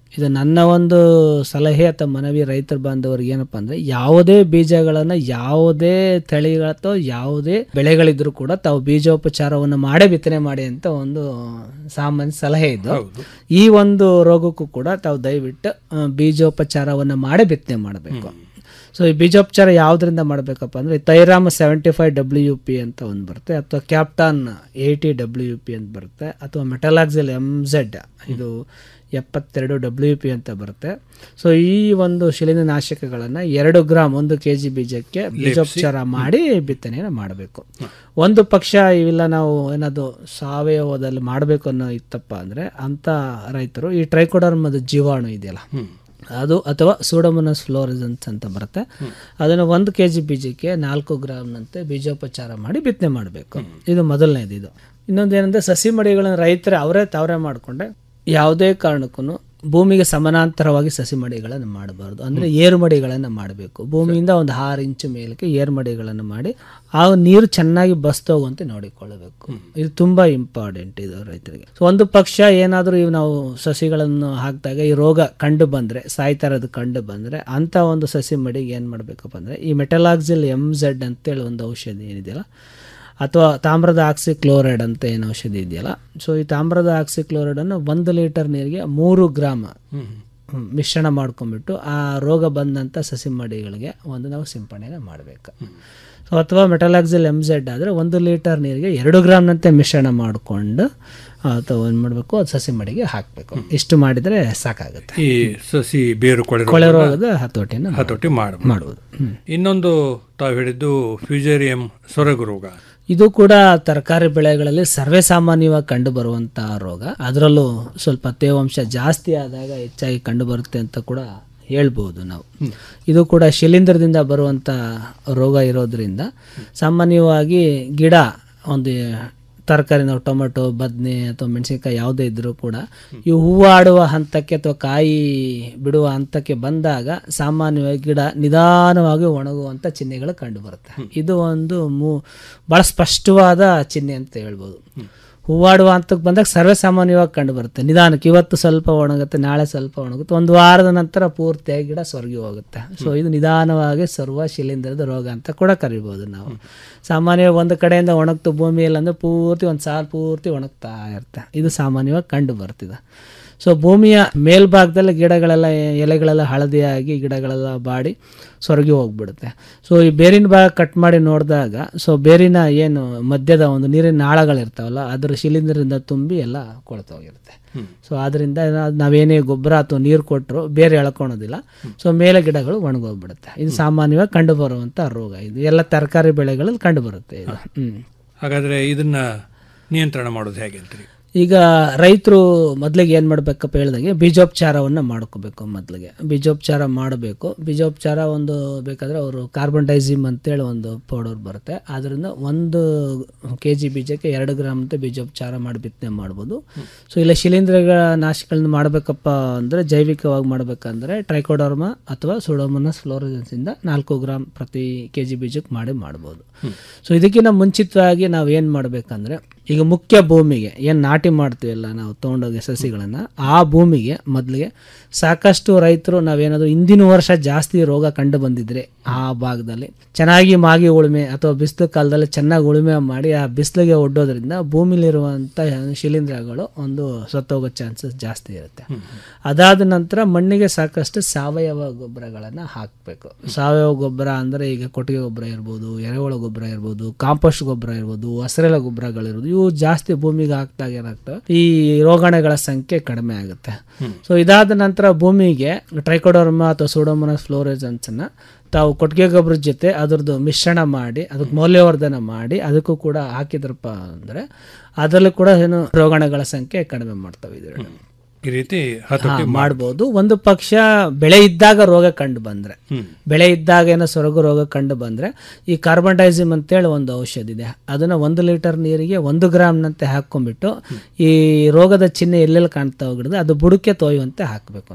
ಇದು ನನ್ನ ಒಂದು ಸಲಹೆ ಅಥವಾ ಮನವಿ ರೈತರ ಬಾಂಧವರಿಗೆ ಏನಪ್ಪ ಅಂದರೆ ಯಾವುದೇ ಬೀಜಗಳನ್ನು ಯಾವುದೇ ತಳಿಗಳ ಅಥವಾ ಯಾವುದೇ ಬೆಳೆಗಳಿದ್ರೂ ಕೂಡ ತಾವು ಬೀಜೋಪಚಾರವನ್ನು ಮಾಡೇ ಬಿತ್ತನೆ ಮಾಡಿ ಅಂತ ಒಂದು ಸಾಮಾನ್ಯ ಸಲಹೆ ಇದು ಈ ಒಂದು ರೋಗಕ್ಕೂ ಕೂಡ ತಾವು ದಯವಿಟ್ಟು ಆ, ಬೀಜೋಪಚಾರವನ್ನು ಮಾಡೇ ಬಿತ್ತನೆ ಮಾಡಬೇಕು ಸೊ ಈ ಬೀಜೋಪಚಾರ ಯಾವುದರಿಂದ ಮಾಡಬೇಕಪ್ಪ ಅಂದರೆ thiram seventy five W U P ಅಂತ ಒಂದು ಬರುತ್ತೆ ಅಥವಾ captan eighty W U P ಅಂತ ಬರುತ್ತೆ ಅಥವಾ ಮೆಟಲಾಕ್ಸಿಲ್ ಎಮ್ ಝೆಡ್ ಇದು ಎಪ್ಪತ್ತೆರಡು ಡಬ್ಲ್ಯೂ ಯು ಪಿ ಅಂತ ಬರುತ್ತೆ ಸೊ ಈ ಒಂದು ಶಿಲೀಂಧ್ರ ನಾಶಕಗಳನ್ನು ಎರಡು ಗ್ರಾಮ್ ಒಂದು ಕೆ ಜಿ ಬೀಜಕ್ಕೆ ಬೀಜೋಪಚಾರ ಮಾಡಿ ಬಿತ್ತನೆಯನ್ನು ಮಾಡಬೇಕು ಒಂದು ಪಕ್ಷ ಇವೆಲ್ಲ ನಾವು ಏನಾದ್ರು ಸಾವಯವದಲ್ಲಿ ಮಾಡಬೇಕು ಅನ್ನೋ ಇತ್ತಪ್ಪ ಅಂದರೆ ಅಂಥ ರೈತರು ಈ ಟ್ರೈಕೋಡರ್ಮದ ಜೀವಾಣು ಇದೆಯಲ್ಲ ಅದು ಅಥವಾ ಸೂಡೋಮೋನಸ್ ಫ್ಲೋರಿಸನ್ಸ್ ಅಂತ ಬರುತ್ತೆ ಅದನ್ನು ಒಂದು ಕೆ ಜಿ ಬೀಜಕ್ಕೆ ನಾಲ್ಕು ಗ್ರಾಮ್ನಂತೆ ಬೀಜೋಪಚಾರ ಮಾಡಿ ಬಿತ್ತನೆ ಮಾಡಬೇಕು ಇದು ಮೊದಲನೇದು ಇದು ಇನ್ನೊಂದು ಏನಂದ್ರೆ ಸಸಿ ಮಡಿಗಳನ್ನು ರೈತರೇ ಅವರೇ ತಾವರೇ ಮಾಡಿಕೊಂಡೆ ಯಾವುದೇ ಕಾರಣಕ್ಕೂ ಭೂಮಿಗೆ ಸಮಾನಾಂತರವಾಗಿ ಸಸಿ ಮಡಿಗಳನ್ನು ಮಾಡಬಾರ್ದು ಅಂದರೆ ಏರು ಮಡಿಗಳನ್ನು ಮಾಡಬೇಕು ಭೂಮಿಯಿಂದ ಒಂದು ಆರು ಇಂಚು ಮೇಲಕ್ಕೆ ಏರು ಮಡಿಗಳನ್ನು ಮಾಡಿ ಆ ನೀರು ಚೆನ್ನಾಗಿ ಬಸ್ತೋಗುವಂತೆ ನೋಡಿಕೊಳ್ಳಬೇಕು ಇದು ತುಂಬ ಇಂಪಾರ್ಟೆಂಟ್ ಇದು ರೈತರಿಗೆ ಸೊ ಒಂದು ಪಕ್ಷ ಏನಾದರೂ ಇವು ನಾವು ಸಸಿಗಳನ್ನು ಹಾಕಿದಾಗ ಈ ರೋಗ ಕಂಡು ಬಂದರೆ ಸಾಯ್ತಾರದು ಕಂಡು ಬಂದರೆ ಅಂಥ ಒಂದು ಸಸಿ ಮಡಿಗೆ ಏನು ಮಾಡಬೇಕಪ್ಪ ಅಂದರೆ ಈ ಮೆಟಲಾಕ್ಸಿಲ್ ಎಮ್ ಝೆಡ್ ಅಂತೇಳಿ ಒಂದು ಔಷಧಿ ಏನಿದೆಯಲ್ಲ ಅಥವಾ ತಾಮ್ರದ ಆಕ್ಸಿ ಕ್ಲೋರೈಡ್ ಅಂತ ಏನು ಔಷಧಿ ಇದೆಯಲ್ಲ ಸೊ ಈ ತಾಮ್ರದ ಆಕ್ಸಿ ಕ್ಲೋರೈಡನ್ನು ಒಂದು ಲೀಟರ್ ನೀರಿಗೆ ಮೂರು ಗ್ರಾಮ್ ಹ್ಮ್, ಮಿಶ್ರಣ ಮಾಡ್ಕೊಂಡ್ಬಿಟ್ಟು ಆ ರೋಗ ಬಂದಂಥ ಸಸಿ ಮಡಿಗಳಿಗೆ ಒಂದು ನಾವು ಸಿಂಪಡಣೆ ಮಾಡಬೇಕು ಸೊ ಅಥವಾ ಮೆಟಲಾಕ್ಸಿಲ್ ಎಮ್ ಝೆಡ್ ಆದರೆ ಒಂದು ಲೀಟರ್ ನೀರಿಗೆ ಎರಡು ಗ್ರಾಮ್ನಂತೆ ಮಿಶ್ರಣ ಮಾಡಿಕೊಂಡು ಅಥವಾ ಏನು ಮಾಡಬೇಕು ಅದು ಸಸಿ ಮಡಿಗೆ ಹಾಕಬೇಕು ಇಷ್ಟು ಮಾಡಿದರೆ ಸಾಕಾಗುತ್ತೆ ಈ ಸಸಿ ಬೇರು ಕೊಳೆ ಕೊಳೆ ರೋಗದ ಹತೋಟಿಯನ್ನು ಹತೋಟಿ ಮಾಡಬಹುದು ಮಾಡುವುದು ಹ್ಮ್. ಇನ್ನೊಂದು ತಾವು ಹೇಳಿದ್ದು ಫ್ಯೂಜೇರಿಯಂ ಸೊರಗು ರೋಗ ಇದು ಕೂಡ ತರಕಾರಿ ಬೆಳೆಗಳಲ್ಲಿ ಸರ್ವೇ ಸಾಮಾನ್ಯವಾಗಿ ಕಂಡು ಬರುವಂತಹ ರೋಗ ಅದರಲ್ಲೂ ಸ್ವಲ್ಪ ತೇವಾಂಶ ಜಾಸ್ತಿ ಆದಾಗ ಹೆಚ್ಚಾಗಿ ಕಂಡು ಬರುತ್ತೆ ಅಂತ ಕೂಡ ಹೇಳ್ಬೋದು ನಾವು ಇದು ಕೂಡ ಶಿಲೀಂಧ್ರದಿಂದ ಬರುವಂಥ ರೋಗ ಇರೋದ್ರಿಂದ ಸಾಮಾನ್ಯವಾಗಿ ಗಿಡ ಒಂದು ತರಕಾರಿ ನಾವು ಟೊಮೆಟೊ ಬದನೆ ಅಥವಾ ಮೆಣಸಿನ್ಕಾಯಿ ಯಾವುದೇ ಇದ್ದರೂ ಕೂಡ ಈ ಹೂವಾಡುವ ಹಂತಕ್ಕೆ ಅಥವಾ ಕಾಯಿ ಬಿಡುವ ಹಂತಕ್ಕೆ ಬಂದಾಗ ಸಾಮಾನ್ಯವಾಗಿ ಗಿಡ ನಿಧಾನವಾಗಿ ಒಣಗುವಂಥ ಚಿಹ್ನೆಗಳು ಕಂಡು ಬರುತ್ತೆ ಇದು ಒಂದು ಮೂ ಭಾಳ ಸ್ಪಷ್ಟವಾದ ಚಿಹ್ನೆ ಅಂತ ಹೇಳ್ಬೋದು ಹೂವಾಡುವ ಹಂತಕ್ಕೆ ಬಂದಾಗ ಸರ್ವೇ ಸಾಮಾನ್ಯವಾಗಿ ಕಂಡು ಬರುತ್ತೆ ನಿಧಾನಕ್ಕೆ ಇವತ್ತು ಸ್ವಲ್ಪ ಒಣಗುತ್ತೆ ನಾಳೆ ಸ್ವಲ್ಪ ಒಣಗುತ್ತೆ ಒಂದು ವಾರದ ನಂತರ ಪೂರ್ತಿಯಾಗಿ ಗಿಡ ಸೊರಗಿ ಹೋಗುತ್ತೆ ಸೊ ಇದು ನಿಧಾನವಾಗಿ ಸರ್ವ ಶಿಲೀಂಧ್ರದ ರೋಗ ಅಂತ ಕೂಡ ಕರಿಬೋದು ನಾವು ಸಾಮಾನ್ಯವಾಗಿ ಒಂದು ಕಡೆಯಿಂದ ಒಣಗ್ತು ಭೂಮಿಯಲ್ಲಿ ಅಂದರೆ ಪೂರ್ತಿ ಒಂದು ಸಾಲು ಪೂರ್ತಿ ಒಣಗ್ತಾ ಇರುತ್ತೆ ಇದು ಸಾಮಾನ್ಯವಾಗಿ ಕಂಡು ಬರ್ತಿದೆ ಸೊ ಭೂಮಿಯ ಮೇಲ್ಭಾಗದಲ್ಲಿ ಗಿಡಗಳೆಲ್ಲ ಎಲೆಗಳೆಲ್ಲ ಹಳದಿಯಾಗಿ ಗಿಡಗಳೆಲ್ಲ ಬಾಡಿ ಸೊರಗಿ ಹೋಗ್ಬಿಡುತ್ತೆ ಸೊ ಈ ಬೇರಿನ ಭಾಗ ಕಟ್ ಮಾಡಿ ನೋಡಿದಾಗ ಸೊ ಬೇರಿನ ಏನು ಮಧ್ಯದ ಒಂದು ನೀರಿನ ನಾಳಗಳಿರ್ತಾವಲ್ಲ ಅದರ ಶಿಲೀಂಧ್ರದಿಂದ ತುಂಬಿ ಎಲ್ಲ ಕೊಳ್ತೋಗಿರುತ್ತೆ ಸೊ ಆದ್ದರಿಂದ ನಾವೇನೇ ಗೊಬ್ಬರ ಅಥವಾ ನೀರು ಕೊಟ್ಟರು ಬೇರೆ ಎಳ್ಕೊಳೋದಿಲ್ಲ ಸೊ ಮೇಲೆ ಗಿಡಗಳು ಒಣಗೋಗ್ಬಿಡುತ್ತೆ ಇದು ಸಾಮಾನ್ಯವಾಗಿ ಕಂಡು ಬರುವಂಥ ರೋಗ ಇದು ಎಲ್ಲ ತರಕಾರಿ ಬೆಳೆಗಳಲ್ಲಿ ಕಂಡು ಬರುತ್ತೆ ಇದು ಹ್ಮ್ ಹಾಗಾದ್ರೆ ಇದನ್ನ ನಿಯಂತ್ರಣ ಮಾಡೋದು ಹೇಗೆ ಅಂತೀರಿ ಈಗ ರೈತರು ಮೊದಲಿಗೆ ಏನು ಮಾಡಬೇಕಪ್ಪ ಹೇಳ್ದಂಗೆ ಬೀಜೋಪಚಾರವನ್ನು ಮಾಡ್ಕೋಬೇಕು ಮೊದಲಿಗೆ ಬೀಜೋಪಚಾರ ಮಾಡಬೇಕು ಬೀಜೋಪಚಾರ ಒಂದು ಬೇಕಾದರೆ ಅವರು ಕಾರ್ಬನ್ ಡೈಸಿಮ್ ಅಂತೇಳಿ ಒಂದು ಪೌಡರ್ ಬರುತ್ತೆ ಅದರಿಂದ ಒಂದು ಕೆ ಜಿ ಬೀಜಕ್ಕೆ ಎರಡು ಗ್ರಾಮ್ ಅಂತ ಬೀಜೋಪಚಾರ ಮಾಡಿ ಬಿತ್ತನೆ ಮಾಡ್ಬೋದು ಸೊ ಇಲ್ಲ ಶಿಲೀಂಧ್ರಗಳ ನಾಶಗಳನ್ನ ಮಾಡಬೇಕಪ್ಪ ಅಂದರೆ ಜೈವಿಕವಾಗಿ ಮಾಡಬೇಕಂದ್ರೆ ಟ್ರೈಕೋಡರ್ಮ ಅಥವಾ ಸುಡೋಮನಸ್ ಫ್ಲೋರಸೆನ್ಸಿಂದ ನಾಲ್ಕು ಗ್ರಾಮ್ ಪ್ರತಿ ಕೆ ಜಿ ಬೀಜಕ್ಕೆ ಮಾಡಿ ಮಾಡ್ಬೋದು ಸೊ ಇದಕ್ಕಿಂತ ಮುಂಚಿತವಾಗಿ ನಾವು ಏನು ಮಾಡಬೇಕಂದ್ರೆ ಈಗ ಮುಖ್ಯ ಭೂಮಿಗೆ ಏನು ನಾಟಿ ಮಾಡ್ತೀವಲ್ಲ ನಾವು ತೊಗೊಂಡೋಗಿ ಸಸಿಗಳನ್ನು ಆ ಭೂಮಿಗೆ ಮೊದಲಿಗೆ ಸಾಕಷ್ಟು ರೈತರು ನಾವೇನಾದರೂ ಹಿಂದಿನ ವರ್ಷ ಜಾಸ್ತಿ ರೋಗ ಕಂಡು ಬಂದಿದ್ರೆ ಆ ಭಾಗದಲ್ಲಿ ಚೆನ್ನಾಗಿ ಮಾಗಿ ಉಳುಮೆ ಅಥವಾ ಬಿಸಿಲು ಕಾಲದಲ್ಲಿ ಚೆನ್ನಾಗಿ ಉಳುಮೆ ಮಾಡಿ ಆ ಬಿಸಿಲಿಗೆ ಒಡ್ಡೋದ್ರಿಂದ ಭೂಮಿಲಿರುವಂಥ ಶಿಲೀಂಧ್ರಗಳು ಒಂದು ಸತ್ತೋಗೋ ಚಾನ್ಸಸ್ ಜಾಸ್ತಿ ಇರುತ್ತೆ ಅದಾದ ನಂತರ ಮಣ್ಣಿಗೆ ಸಾಕಷ್ಟು ಸಾವಯವ ಗೊಬ್ಬರಗಳನ್ನು ಹಾಕಬೇಕು ಸಾವಯವ ಗೊಬ್ಬರ ಅಂದರೆ ಈಗ ಕೊಟ್ಟಿಗೆ ಗೊಬ್ಬರ ಇರ್ಬೋದು ಎರೆಹುಳ ಗೊಬ್ಬರ ಇರ್ಬೋದು ಕಾಂಪೋಸ್ಟ್ ಗೊಬ್ಬರ ಇರ್ಬೋದು ಹಸಿರೆಲೆ ಗೊಬ್ಬರಗಳಿರ್ಬೋದು ಇವು ಜಾಸ್ತಿ ಭೂಮಿಗೆ ಹಾಕ್ದಾಗ ಏನಾಗ್ತವೆ ಈ ರೋಗಾಣುಗಳ ಸಂಖ್ಯೆ ಕಡಿಮೆ ಆಗುತ್ತೆ ಸೊ ಇದಾದ ನಂತರ ಭೂಮಿಗೆ ಟ್ರೈಕೋಡರ್ಮ ಅಥವಾ ಸೂಡೋಮೋನಸ್ ಫ್ಲೋರೆಸನ್ಸನ್ನು ತಾವು ಕೊಟ್ಟಿಗೆ ಗೊಬ್ಬರದ ಜೊತೆ ಅದ್ರದ್ದು ಮಿಶ್ರಣ ಮಾಡಿ ಅದಕ್ಕೆ ಮೌಲ್ಯವರ್ಧನ ಮಾಡಿ ಅದಕ್ಕೂ ಕೂಡ ಹಾಕಿದ್ರಪ್ಪ ಅಂದರೆ ಅದರಲ್ಲೂ ಕೂಡ ಏನು ರೋಗಾಣುಗಳ ಸಂಖ್ಯೆ ಕಡಿಮೆ ಮಾಡ್ತವೆ ಇದು ಈ ರೀತಿ ಹತೋಟಿ ಹಾ, ಮಾಡ್ಬೋದು ಒಂದು ಪಕ್ಷ ಬೆಳೆ ಇದ್ದಾಗ ರೋಗ ಕಂಡು ಬಂದ್ರೆ ಬೆಳೆ ಇದ್ದಾಗ ಏನೋ ಸೊರಗು ರೋಗ ಕಂಡು ಬಂದ್ರೆ ಈ ಕಾರ್ಬನ್ ಡೈಸಿಮ್ ಅಂತೇಳಿ ಒಂದು ಔಷಧ ಇದೆ ಅದನ್ನ ಒಂದು ಲೀಟರ್ ನೀರಿಗೆ ಒಂದು ಗ್ರಾಮ್ನಂತೆ ಹಾಕೊಂಡ್ಬಿಟ್ಟು ಈ ರೋಗದ ಚಿಹ್ನೆ ಎಲ್ಲೆಲ್ಲಿ ಕಾಣ್ತಾ ಹೋಗಿದ್ರೆ ಅದು ಬುಡಕ್ಕೆ ತೋಯುವಂತೆ ಹಾಕಬೇಕು ನಾವು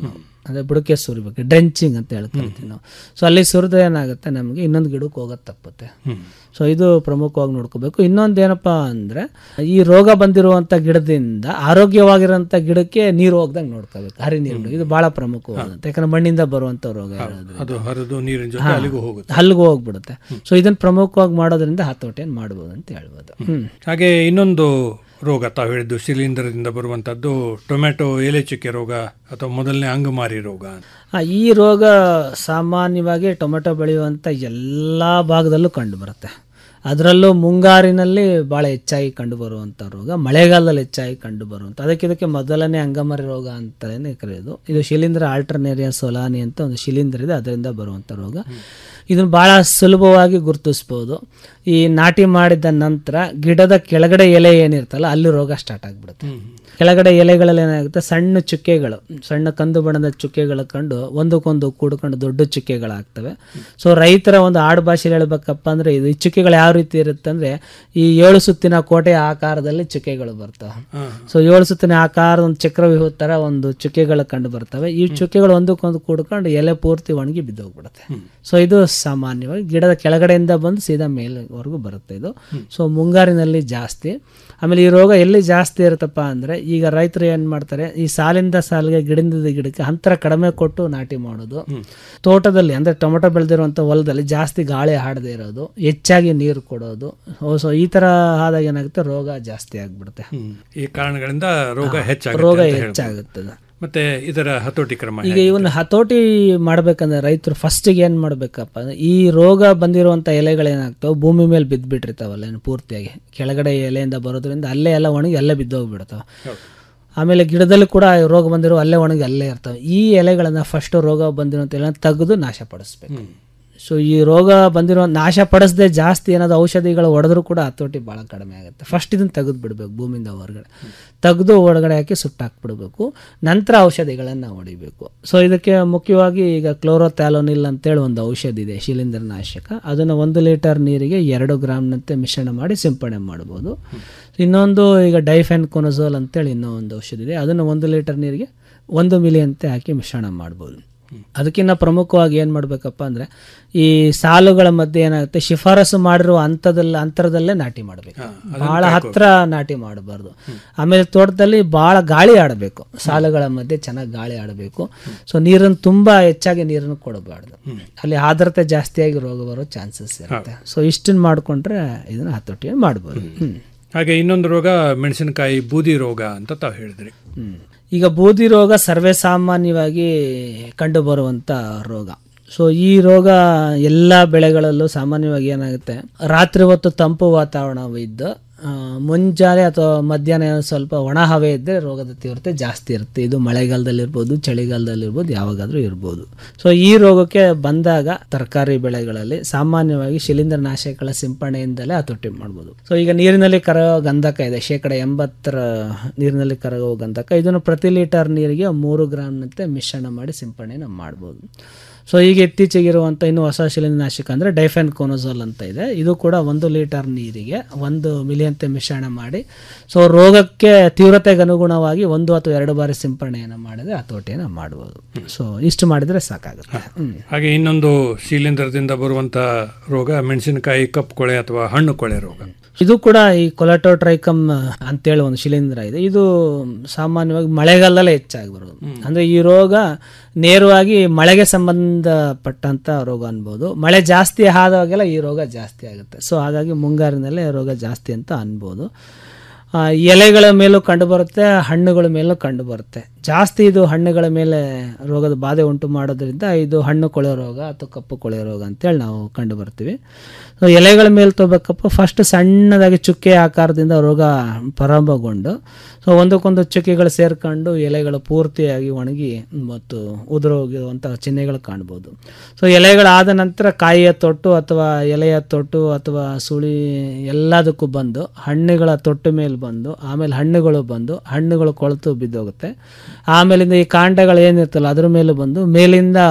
ಅದೇ ಬುಡಕೆ ಸುರಿಬೇಕು ಡ್ರೆಂಚಿಂಗ್ ಅಂತ ಹೇಳ್ಕೊಳ್ತೀವಿ ನಾವು ಸೊ ಅಲ್ಲಿ ಸುರಿದ್ರೆ ಏನಾಗುತ್ತೆ ನಮಗೆ ಇನ್ನೊಂದು ಗಿಡಕ್ಕೆ ಹೋಗೋದು ತಪ್ಪುತ್ತೆ ಸೊ ಇದು ಪ್ರಮುಖವಾಗಿ ನೋಡ್ಕೋಬೇಕು ಇನ್ನೊಂದು ಏನಪ್ಪ ಅಂದರೆ ಈ ರೋಗ ಬಂದಿರುವಂಥ ಗಿಡದಿಂದ ಆರೋಗ್ಯವಾಗಿರೋಂಥ ಗಿಡಕ್ಕೆ ನೀರು ಹೋಗ್ದಂಗೆ ನೋಡ್ಕೋಬೇಕು ಹರಿ ನೀರು ಇದು ಭಾಳ ಪ್ರಮುಖವಾದಂಥ ಯಾಕಂದ್ರೆ ಮಣ್ಣಿಂದ ಬರುವಂಥ ರೋಗ ಇರೋದು ಅದು ಹರಿದು ನೀರಿನ ಜೊತೆ ಹಾ, ಅಲ್ಲಿಗೂ ಹೋಗುತ್ತೆ ಅಲ್ಲಿಗೂ ಹೋಗ್ಬಿಡುತ್ತೆ ಸೊ ಇದನ್ನ ಪ್ರಮುಖವಾಗಿ ಮಾಡೋದ್ರಿಂದ ಹತೋಟಿಯನ್ನು ಮಾಡ್ಬೋದು ಅಂತ ಹೇಳ್ಬೋದು ಹ್ಮ್ ಹಾಗೆ ಇನ್ನೊಂದು ರೋಗ ತಾವು ಹೇಳಿದ್ದು ಶಿಲೀಂಧ್ರದಿಂದ ಬರುವಂತದ್ದು ಟೊಮೆಟೊ ಎಲೆ ಚುಕ್ಕೆ ರೋಗ ಅಥವಾ ಮೊದಲನೇ ಅಂಗಮಾರಿ ರೋಗ ಆ, ಈ ರೋಗ ಸಾಮಾನ್ಯವಾಗಿ ಟೊಮೆಟೊ ಬೆಳೆಯುವಂಥ ಎಲ್ಲ ಭಾಗದಲ್ಲೂ ಕಂಡು ಬರುತ್ತೆ ಅದರಲ್ಲೂ ಮುಂಗಾರಿನಲ್ಲಿ ಭಾಳ ಹೆಚ್ಚಾಗಿ ಕಂಡು ಬರುವಂಥ ರೋಗ ಮಳೆಗಾಲದಲ್ಲಿ ಹೆಚ್ಚಾಗಿ ಕಂಡು ಬರುವಂಥ ಅದಕ್ಕೆ ಇದಕ್ಕೆ ಮೊದಲನೇ ಅಂಗಮಾರಿ ರೋಗ ಅಂತಲೇ ಕರೆಯೋದು ಇದು ಶಿಲೀಂಧ್ರ ಆಲ್ಟರ್ನೇರಿಯಾ ಸೊಲಾನಿ ಅಂತ ಒಂದು ಶಿಲೀಂಧ್ರ ಇದೆ ಅದರಿಂದ ಬರುವಂಥ ರೋಗ ಇದನ್ನು ಭಾಳ ಸುಲಭವಾಗಿ ಗುರುತಿಸ್ಬೋದು ಈ ನಾಟಿ ಮಾಡಿದ ನಂತರ ಗಿಡದ ಕೆಳಗಡೆ ಎಲೆ ಏನಿರ್ತಲ್ಲ ಅಲ್ಲಿ ರೋಗ ಸ್ಟಾರ್ಟ್ ಆಗಿಬಿಡುತ್ತೆ ಕೆಳಗಡೆ ಎಲೆಗಳಲ್ಲಿ ಏನಾಗುತ್ತೆ ಸಣ್ಣ ಚುಕ್ಕೆಗಳು ಸಣ್ಣ ಕಂದು ಬಣ್ಣದ ಚುಕ್ಕೆಗಳು ಕಂಡು ಒಂದಕ್ಕೊಂದು ಕೂಡ್ಕೊಂಡು ದೊಡ್ಡ ಚುಕ್ಕೆಗಳಾಗ್ತವೆ ಸೊ ರೈತರ ಒಂದು ಆಡು ಭಾಷೆಯಲ್ಲಿ ಹೇಳ್ಬೇಕಪ್ಪ ಅಂದರೆ ಇದು ಈ ಚುಕ್ಕೆಗಳು ಯಾವ ರೀತಿ ಇರುತ್ತೆ ಅಂದರೆ ಈ ಏಳು ಸುತ್ತಿನ ಕೋಟೆಯ ಆಕಾರದಲ್ಲಿ ಚುಕ್ಕೆಗಳು ಬರ್ತವೆ ಸೊ ಏಳು ಸುತ್ತಿನ ಆಕಾರದ ಒಂದು ಚಕ್ರವ್ಯೂಹ ಥರ ಒಂದು ಚುಕ್ಕೆಗಳು ಕಂಡು ಬರ್ತವೆ ಈ ಚುಕ್ಕೆಗಳು ಒಂದಕ್ಕೊಂದು ಕೂಡ್ಕೊಂಡು ಎಲೆ ಪೂರ್ತಿ ಒಣಗಿ ಬಿದ್ದೋಗ್ಬಿಡುತ್ತೆ ಸೊ ಇದು ಸಾಮಾನ್ಯವಾಗಿ ಗಿಡದ ಕೆಳಗಡೆಯಿಂದ ಬಂದು ಸೀದಾ ಮೇಲೆವರೆಗೂ ಬರುತ್ತೆ ಇದು ಸೊ ಮುಂಗಾರಿನಲ್ಲಿ ಜಾಸ್ತಿ ಆಮೇಲೆ ಈ ರೋಗ ಎಲ್ಲಿ ಜಾಸ್ತಿ ಇರುತ್ತಪ್ಪ ಅಂದರೆ ಈಗ ರೈತರು ಏನು ಮಾಡ್ತಾರೆ ಈ ಸಾಲಿಂದ ಸಾಲಿಗೆ ಗಿಡದಿಂದ ಗಿಡಕ್ಕೆ ಅಂತರ ಕಡಿಮೆ ಕೊಟ್ಟು ನಾಟಿ ಮಾಡೋದು ತೋಟದಲ್ಲಿ ಅಂದರೆ ಟೊಮೆಟೊ ಬೆಳೆದಿರುವಂಥ ಹೊಲದಲ್ಲಿ ಜಾಸ್ತಿ ಗಾಳಿ ಹಾಡದೇ ಇರೋದು ಹೆಚ್ಚಾಗಿ ನೀರು ಕೊಡೋದು ಸೊ ಈ ಥರ ಆದಾಗ ಏನಾಗುತ್ತೆ ರೋಗ ಜಾಸ್ತಿ ಆಗಿಬಿಡುತ್ತೆ ಈ ಕಾರಣಗಳಿಂದ ರೋಗ ಹಾ, ಹೆಚ್ಚಾಗುತ್ತೆ ರೋಗ ಅಂತ ಹೇಳ್ಬೋದು. ಹೆಚ್ಚಾಗುತ್ತದೆ ಮತ್ತೆ ಇದರ ಹತೋಟಿ ಕ್ರಮ ಈಗ ಹೇಗೆ? ಇವನ್ನ ಹತೋಟಿ ಮಾಡ್ಬೇಕಂದ್ರೆ ರೈತರು ಫಸ್ಟಿಗೆ ಏನು ಮಾಡ್ಬೇಕಪ್ಪ ಅಂದ್ರೆ ಈ ರೋಗ ಬಂದಿರುವಂಥ ಎಲೆಗಳೇನಾಗ್ತಾವೆ ಭೂಮಿ ಮೇಲೆ ಬಿದ್ದುಬಿಟ್ಟಿರ್ತಾವಲ್ಲ ಏನು ಪೂರ್ತಿಯಾಗಿ ಕೆಳಗಡೆ ಎಲೆಯಿಂದ ಬರೋದ್ರಿಂದ ಅಲ್ಲೇ ಎಲ್ಲ ಒಣಗಿ ಅಲ್ಲೇ ಬಿದ್ದೋಗ್ಬಿಡ್ತಾವೆ ಆಮೇಲೆ ಗಿಡದಲ್ಲಿ ಕೂಡ ರೋಗ ಬಂದಿರೋ ಅಲ್ಲೇ ಒಣಗಿ ಅಲ್ಲೇ ಇರ್ತವೆ ಈ ಎಲೆಗಳನ್ನು ಫಸ್ಟ್ ರೋಗ ಬಂದಿರುವಂಥ ಎಲೆನ ತೆಗೆದು ನಾಶಪಡಿಸ್ಬೇಕು ಸೊ ಈ ರೋಗ ಬಂದಿರೋ ನಾಶ ಪಡಿಸದೆ ಜಾಸ್ತಿ ಏನಾದ್ರು ಔಷಧಿಗಳು ಹೊಡೆದ್ರೂ ಕೂಡ ಹತೋಟಿ ಭಾಳ ಕಡಿಮೆ ಆಗುತ್ತೆ ಫಸ್ಟ್ ಇದನ್ನು ತೆಗೆದು ಬಿಡಬೇಕು ಭೂಮಿಯಿಂದ ಹೊರಗಡೆ ತೆಗೆದು ಒಳಗಡೆ ಹಾಕಿ ಸುಟ್ಟಾಕ್ಬಿಡ್ಬೇಕು ನಂತರ ಔಷಧಿಗಳನ್ನು ಹೊಡಿಬೇಕು ಸೊ ಇದಕ್ಕೆ ಮುಖ್ಯವಾಗಿ ಈಗ ಕ್ಲೋರೋಥ್ಯಾಲೋನಿಲ್ ಅಂತೇಳಿ ಒಂದು ಔಷಧಿ ಇದೆ ಶಿಲೀಂಧ್ರನಾಶಕ ಅದನ್ನು ಒಂದು ಲೀಟರ್ ನೀರಿಗೆ ಎರಡು ಗ್ರಾಮ್ನಂತೆ ಮಿಶ್ರಣ ಮಾಡಿ ಸಿಂಪಡಣೆ ಮಾಡ್ಬೋದು ಇನ್ನೊಂದು ಈಗ ಡೈಫೆನ್ ಕೊನೋಸೋಲ್ ಅಂತೇಳಿ ಇನ್ನೂ ಒಂದು ಔಷಧಿ ಇದೆ ಅದನ್ನು ಒಂದು ಲೀಟರ್ ನೀರಿಗೆ ಒಂದು ಮಿಲಿ ಅಂತೆ ಹಾಕಿ ಮಿಶ್ರಣ ಮಾಡ್ಬೋದು ಅದಕ್ಕಿಂತ ಪ್ರಮುಖವಾಗಿ ಏನು ಮಾಡಬೇಕಪ್ಪ ಅಂದರೆ ಈ ಸಾಲುಗಳ ಮಧ್ಯೆ ಏನಾಗುತ್ತೆ ಶಿಫಾರಸು ಮಾಡಿರುವ ಹಂತದಲ್ಲಿ ಅಂತರದಲ್ಲೇ ನಾಟಿ ಮಾಡಬೇಕು ಭಾಳ ಹತ್ರ ನಾಟಿ ಮಾಡಬಾರ್ದು ಆಮೇಲೆ ತೋಟದಲ್ಲಿ ಭಾಳ ಗಾಳಿ ಆಡಬೇಕು ಸಾಲುಗಳ ಮಧ್ಯೆ ಚೆನ್ನಾಗಿ ಗಾಳಿ ಆಡಬೇಕು ಸೊ ನೀರನ್ನು ತುಂಬ ಹೆಚ್ಚಾಗಿ ನೀರನ್ನು ಕೊಡಬಾರ್ದು ಅಲ್ಲಿ ಆರ್ದ್ರತೆ ಜಾಸ್ತಿಯಾಗಿ ರೋಗ ಬರೋ ಚಾನ್ಸಸ್ ಇರುತ್ತೆ ಸೊ ಇಷ್ಟನ್ನು ಮಾಡಿಕೊಂಡ್ರೆ ಇದನ್ನು ಹತೋಟಿ ಮಾಡ್ಬೋದು ಹ್ಮ್. ಹಾಗೆ ಇನ್ನೊಂದು ರೋಗ ಮೆಣಸಿನಕಾಯಿ ಬೂದಿ ರೋಗ ಅಂತ ತಾವು ಹೇಳಿದ್ರಿ ಹ್ಮ್. ಈಗ ಬೂದಿ ರೋಗ ಸರ್ವೇ ಸಾಮಾನ್ಯವಾಗಿ ಕಂಡುಬರುವಂಥ ರೋಗ ಸೊ ಈ ರೋಗ ಎಲ್ಲ ಬೆಳೆಗಳಲ್ಲೂ ಸಾಮಾನ್ಯವಾಗಿ ಏನಾಗುತ್ತೆ ರಾತ್ರಿ ಹೊತ್ತು ತಂಪು ವಾತಾವರಣವಿದ್ದು ಆ, ಮುಂಜಾನೆ ಅಥವಾ ಮಧ್ಯಾಹ್ನ ಸ್ವಲ್ಪ ಒಣ ಹವೆ ಇದ್ದರೆ ರೋಗದ ತೀವ್ರತೆ ಜಾಸ್ತಿ ಇರುತ್ತೆ ಇದು ಮಳೆಗಾಲದಲ್ಲಿರ್ಬೋದು ಚಳಿಗಾಲದಲ್ಲಿರ್ಬೋದು ಯಾವಾಗಾದರೂ ಇರ್ಬೋದು ಸೊ ಈ ರೋಗಕ್ಕೆ ಬಂದಾಗ ತರಕಾರಿ ಬೆಳೆಗಳಲ್ಲಿ ಸಾಮಾನ್ಯವಾಗಿ ಶಿಲೀಂಧ್ರನಾಶಕಗಳ ಸಿಂಪರಣೆಯಿಂದಲೇ ಹತೋಟಿ ಮಾಡ್ಬೋದು ಸೊ ಈಗ ನೀರಿನಲ್ಲಿ ಕರಗೋ ಗಂಧಕ ಇದೆ ಶೇಕಡ ಎಂಬತ್ತರ ನೀರಿನಲ್ಲಿ ಕರಗೋ ಗಂಧಕ ಇದನ್ನು ಪ್ರತಿ ಲೀಟರ್ ನೀರಿಗೆ ಮೂರು ಗ್ರಾಮ್ನಂತೆ ಮಿಶ್ರಣ ಮಾಡಿ ಸಿಂಪರಣೆನ ಮಾಡ್ಬೋದು ಸೊ ಈಗ ಇತ್ತೀಚೆಗಿರುವಂಥ ಇನ್ನು ಹೊಸ ಶಿಲೀಂಧ್ರನಾಶಕ ಅಂದರೆ ಡೈಫೆನ್ ಕೋನೋಸೋಲ್ ಅಂತ ಇದೆ ಇದು ಕೂಡ ಒಂದು ಲೀಟರ್ ನೀರಿಗೆ ಒಂದು ಮಿಲಿಯಂತೆ ಮಿಶ್ರಣ ಮಾಡಿ ಸೊ ರೋಗಕ್ಕೆ ತೀವ್ರತೆಗೆ ಅನುಗುಣವಾಗಿ ಒಂದು ಅಥವಾ ಎರಡು ಬಾರಿ ಸಿಂಪರಣೆಯನ್ನು ಮಾಡಿದ್ರೆ ಹತೋಟಿಯನ್ನು ಮಾಡ್ಬೋದು ಸೊ ಇಷ್ಟು ಮಾಡಿದರೆ ಸಾಕಾಗುತ್ತೆ ಹ್ಮ್. ಹಾಗೆ ಇನ್ನೊಂದು ಶಿಲೀಂಧ್ರದಿಂದ ಬರುವಂತ ರೋಗ ಮೆಣಸಿನಕಾಯಿ ಕಪ್ಪು ಕೊಳೆ ಅಥವಾ ಹಣ್ಣು ಕೊಳೆ ರೋಗ ಇದು ಕೂಡ ಈ ಕೊಲೆಟೋಟ್ರೈಕಮ್ ಅಂತೇಳಿ ಒಂದು ಶಿಲೀಂಧ್ರ ಇದೆ ಇದು ಸಾಮಾನ್ಯವಾಗಿ ಮಳೆಗಾಲದಲ್ಲೇ ಹೆಚ್ಚಾಗಿ ಬರೋದು ಅಂದರೆ ಈ ರೋಗ ನೇರವಾಗಿ ಮಳೆಗೆ ಸಂಬಂಧಪಟ್ಟಂಥ ರೋಗ ಅನ್ಬೋದು ಮಳೆ ಜಾಸ್ತಿ ಆದಾಗೆಲ್ಲ ಈ ರೋಗ ಜಾಸ್ತಿ ಆಗುತ್ತೆ ಸೊ ಹಾಗಾಗಿ ಮುಂಗಾರಿನಲ್ಲೇ ರೋಗ ಜಾಸ್ತಿ ಅಂತ ಅನ್ಬೋದು ಆ, ಎಲೆಗಳ ಮೇಲೂ ಕಂಡುಬರುತ್ತೆ ಹಣ್ಣುಗಳ ಮೇಲೂ ಕಂಡುಬರುತ್ತೆ ಜಾಸ್ತಿ ಇದು ಹಣ್ಣುಗಳ ಮೇಲೆ ರೋಗದ ಬಾಧೆ ಉಂಟು ಮಾಡೋದ್ರಿಂದ ಇದು ಹಣ್ಣು ಕೊಳೆ ರೋಗ ಅಥವಾ ಕಪ್ಪು ಕೊಳೆ ರೋಗ ಅಂತೇಳಿ ನಾವು ಕಂಡು ಬರ್ತೀವಿ ಸೊ ಎಲೆಗಳ ಮೇಲೆ ತಗೋಬೇಕಪ್ಪ ಫಸ್ಟ್ ಸಣ್ಣದಾಗಿ ಚುಕ್ಕೆ ಆಕಾರದಿಂದ ರೋಗ ಪ್ರಾರಂಭಗೊಂಡು ಸೊ ಒಂದಕ್ಕೊಂದು ಚುಕ್ಕೆಗಳು ಸೇರ್ಕೊಂಡು ಎಲೆಗಳು ಪೂರ್ತಿಯಾಗಿ ಒಣಗಿ ಮತ್ತು ಉದುರೋಗಿರುವಂಥ ಚಿಹ್ನೆಗಳು ಕಾಣ್ಬೋದು ಸೊ ಎಲೆಗಳಾದ ನಂತರ ಕಾಯಿಯ ತೊಟ್ಟು ಅಥವಾ ಎಲೆಯ ತೊಟ್ಟು ಅಥವಾ ಸುಳಿ ಎಲ್ಲದಕ್ಕೂ ಬಂದು ಹಣ್ಣುಗಳ ತೊಟ್ಟು ಮೇಲೆ ಬಂದು ಆಮೇಲೆ ಹಣ್ಣುಗಳು ಬಂದು ಹಣ್ಣುಗಳು ಕೊಳೆತು ಬಿದ್ದೋಗುತ್ತೆ ಆಮೇಲಿಂದ ಈ ಕಾಂಡಗಳು ಏನಿರ್ತಲ್ಲ ಅದ್ರ ಮೇಲೆ ಬಂದು ಮೇಲಿಂದ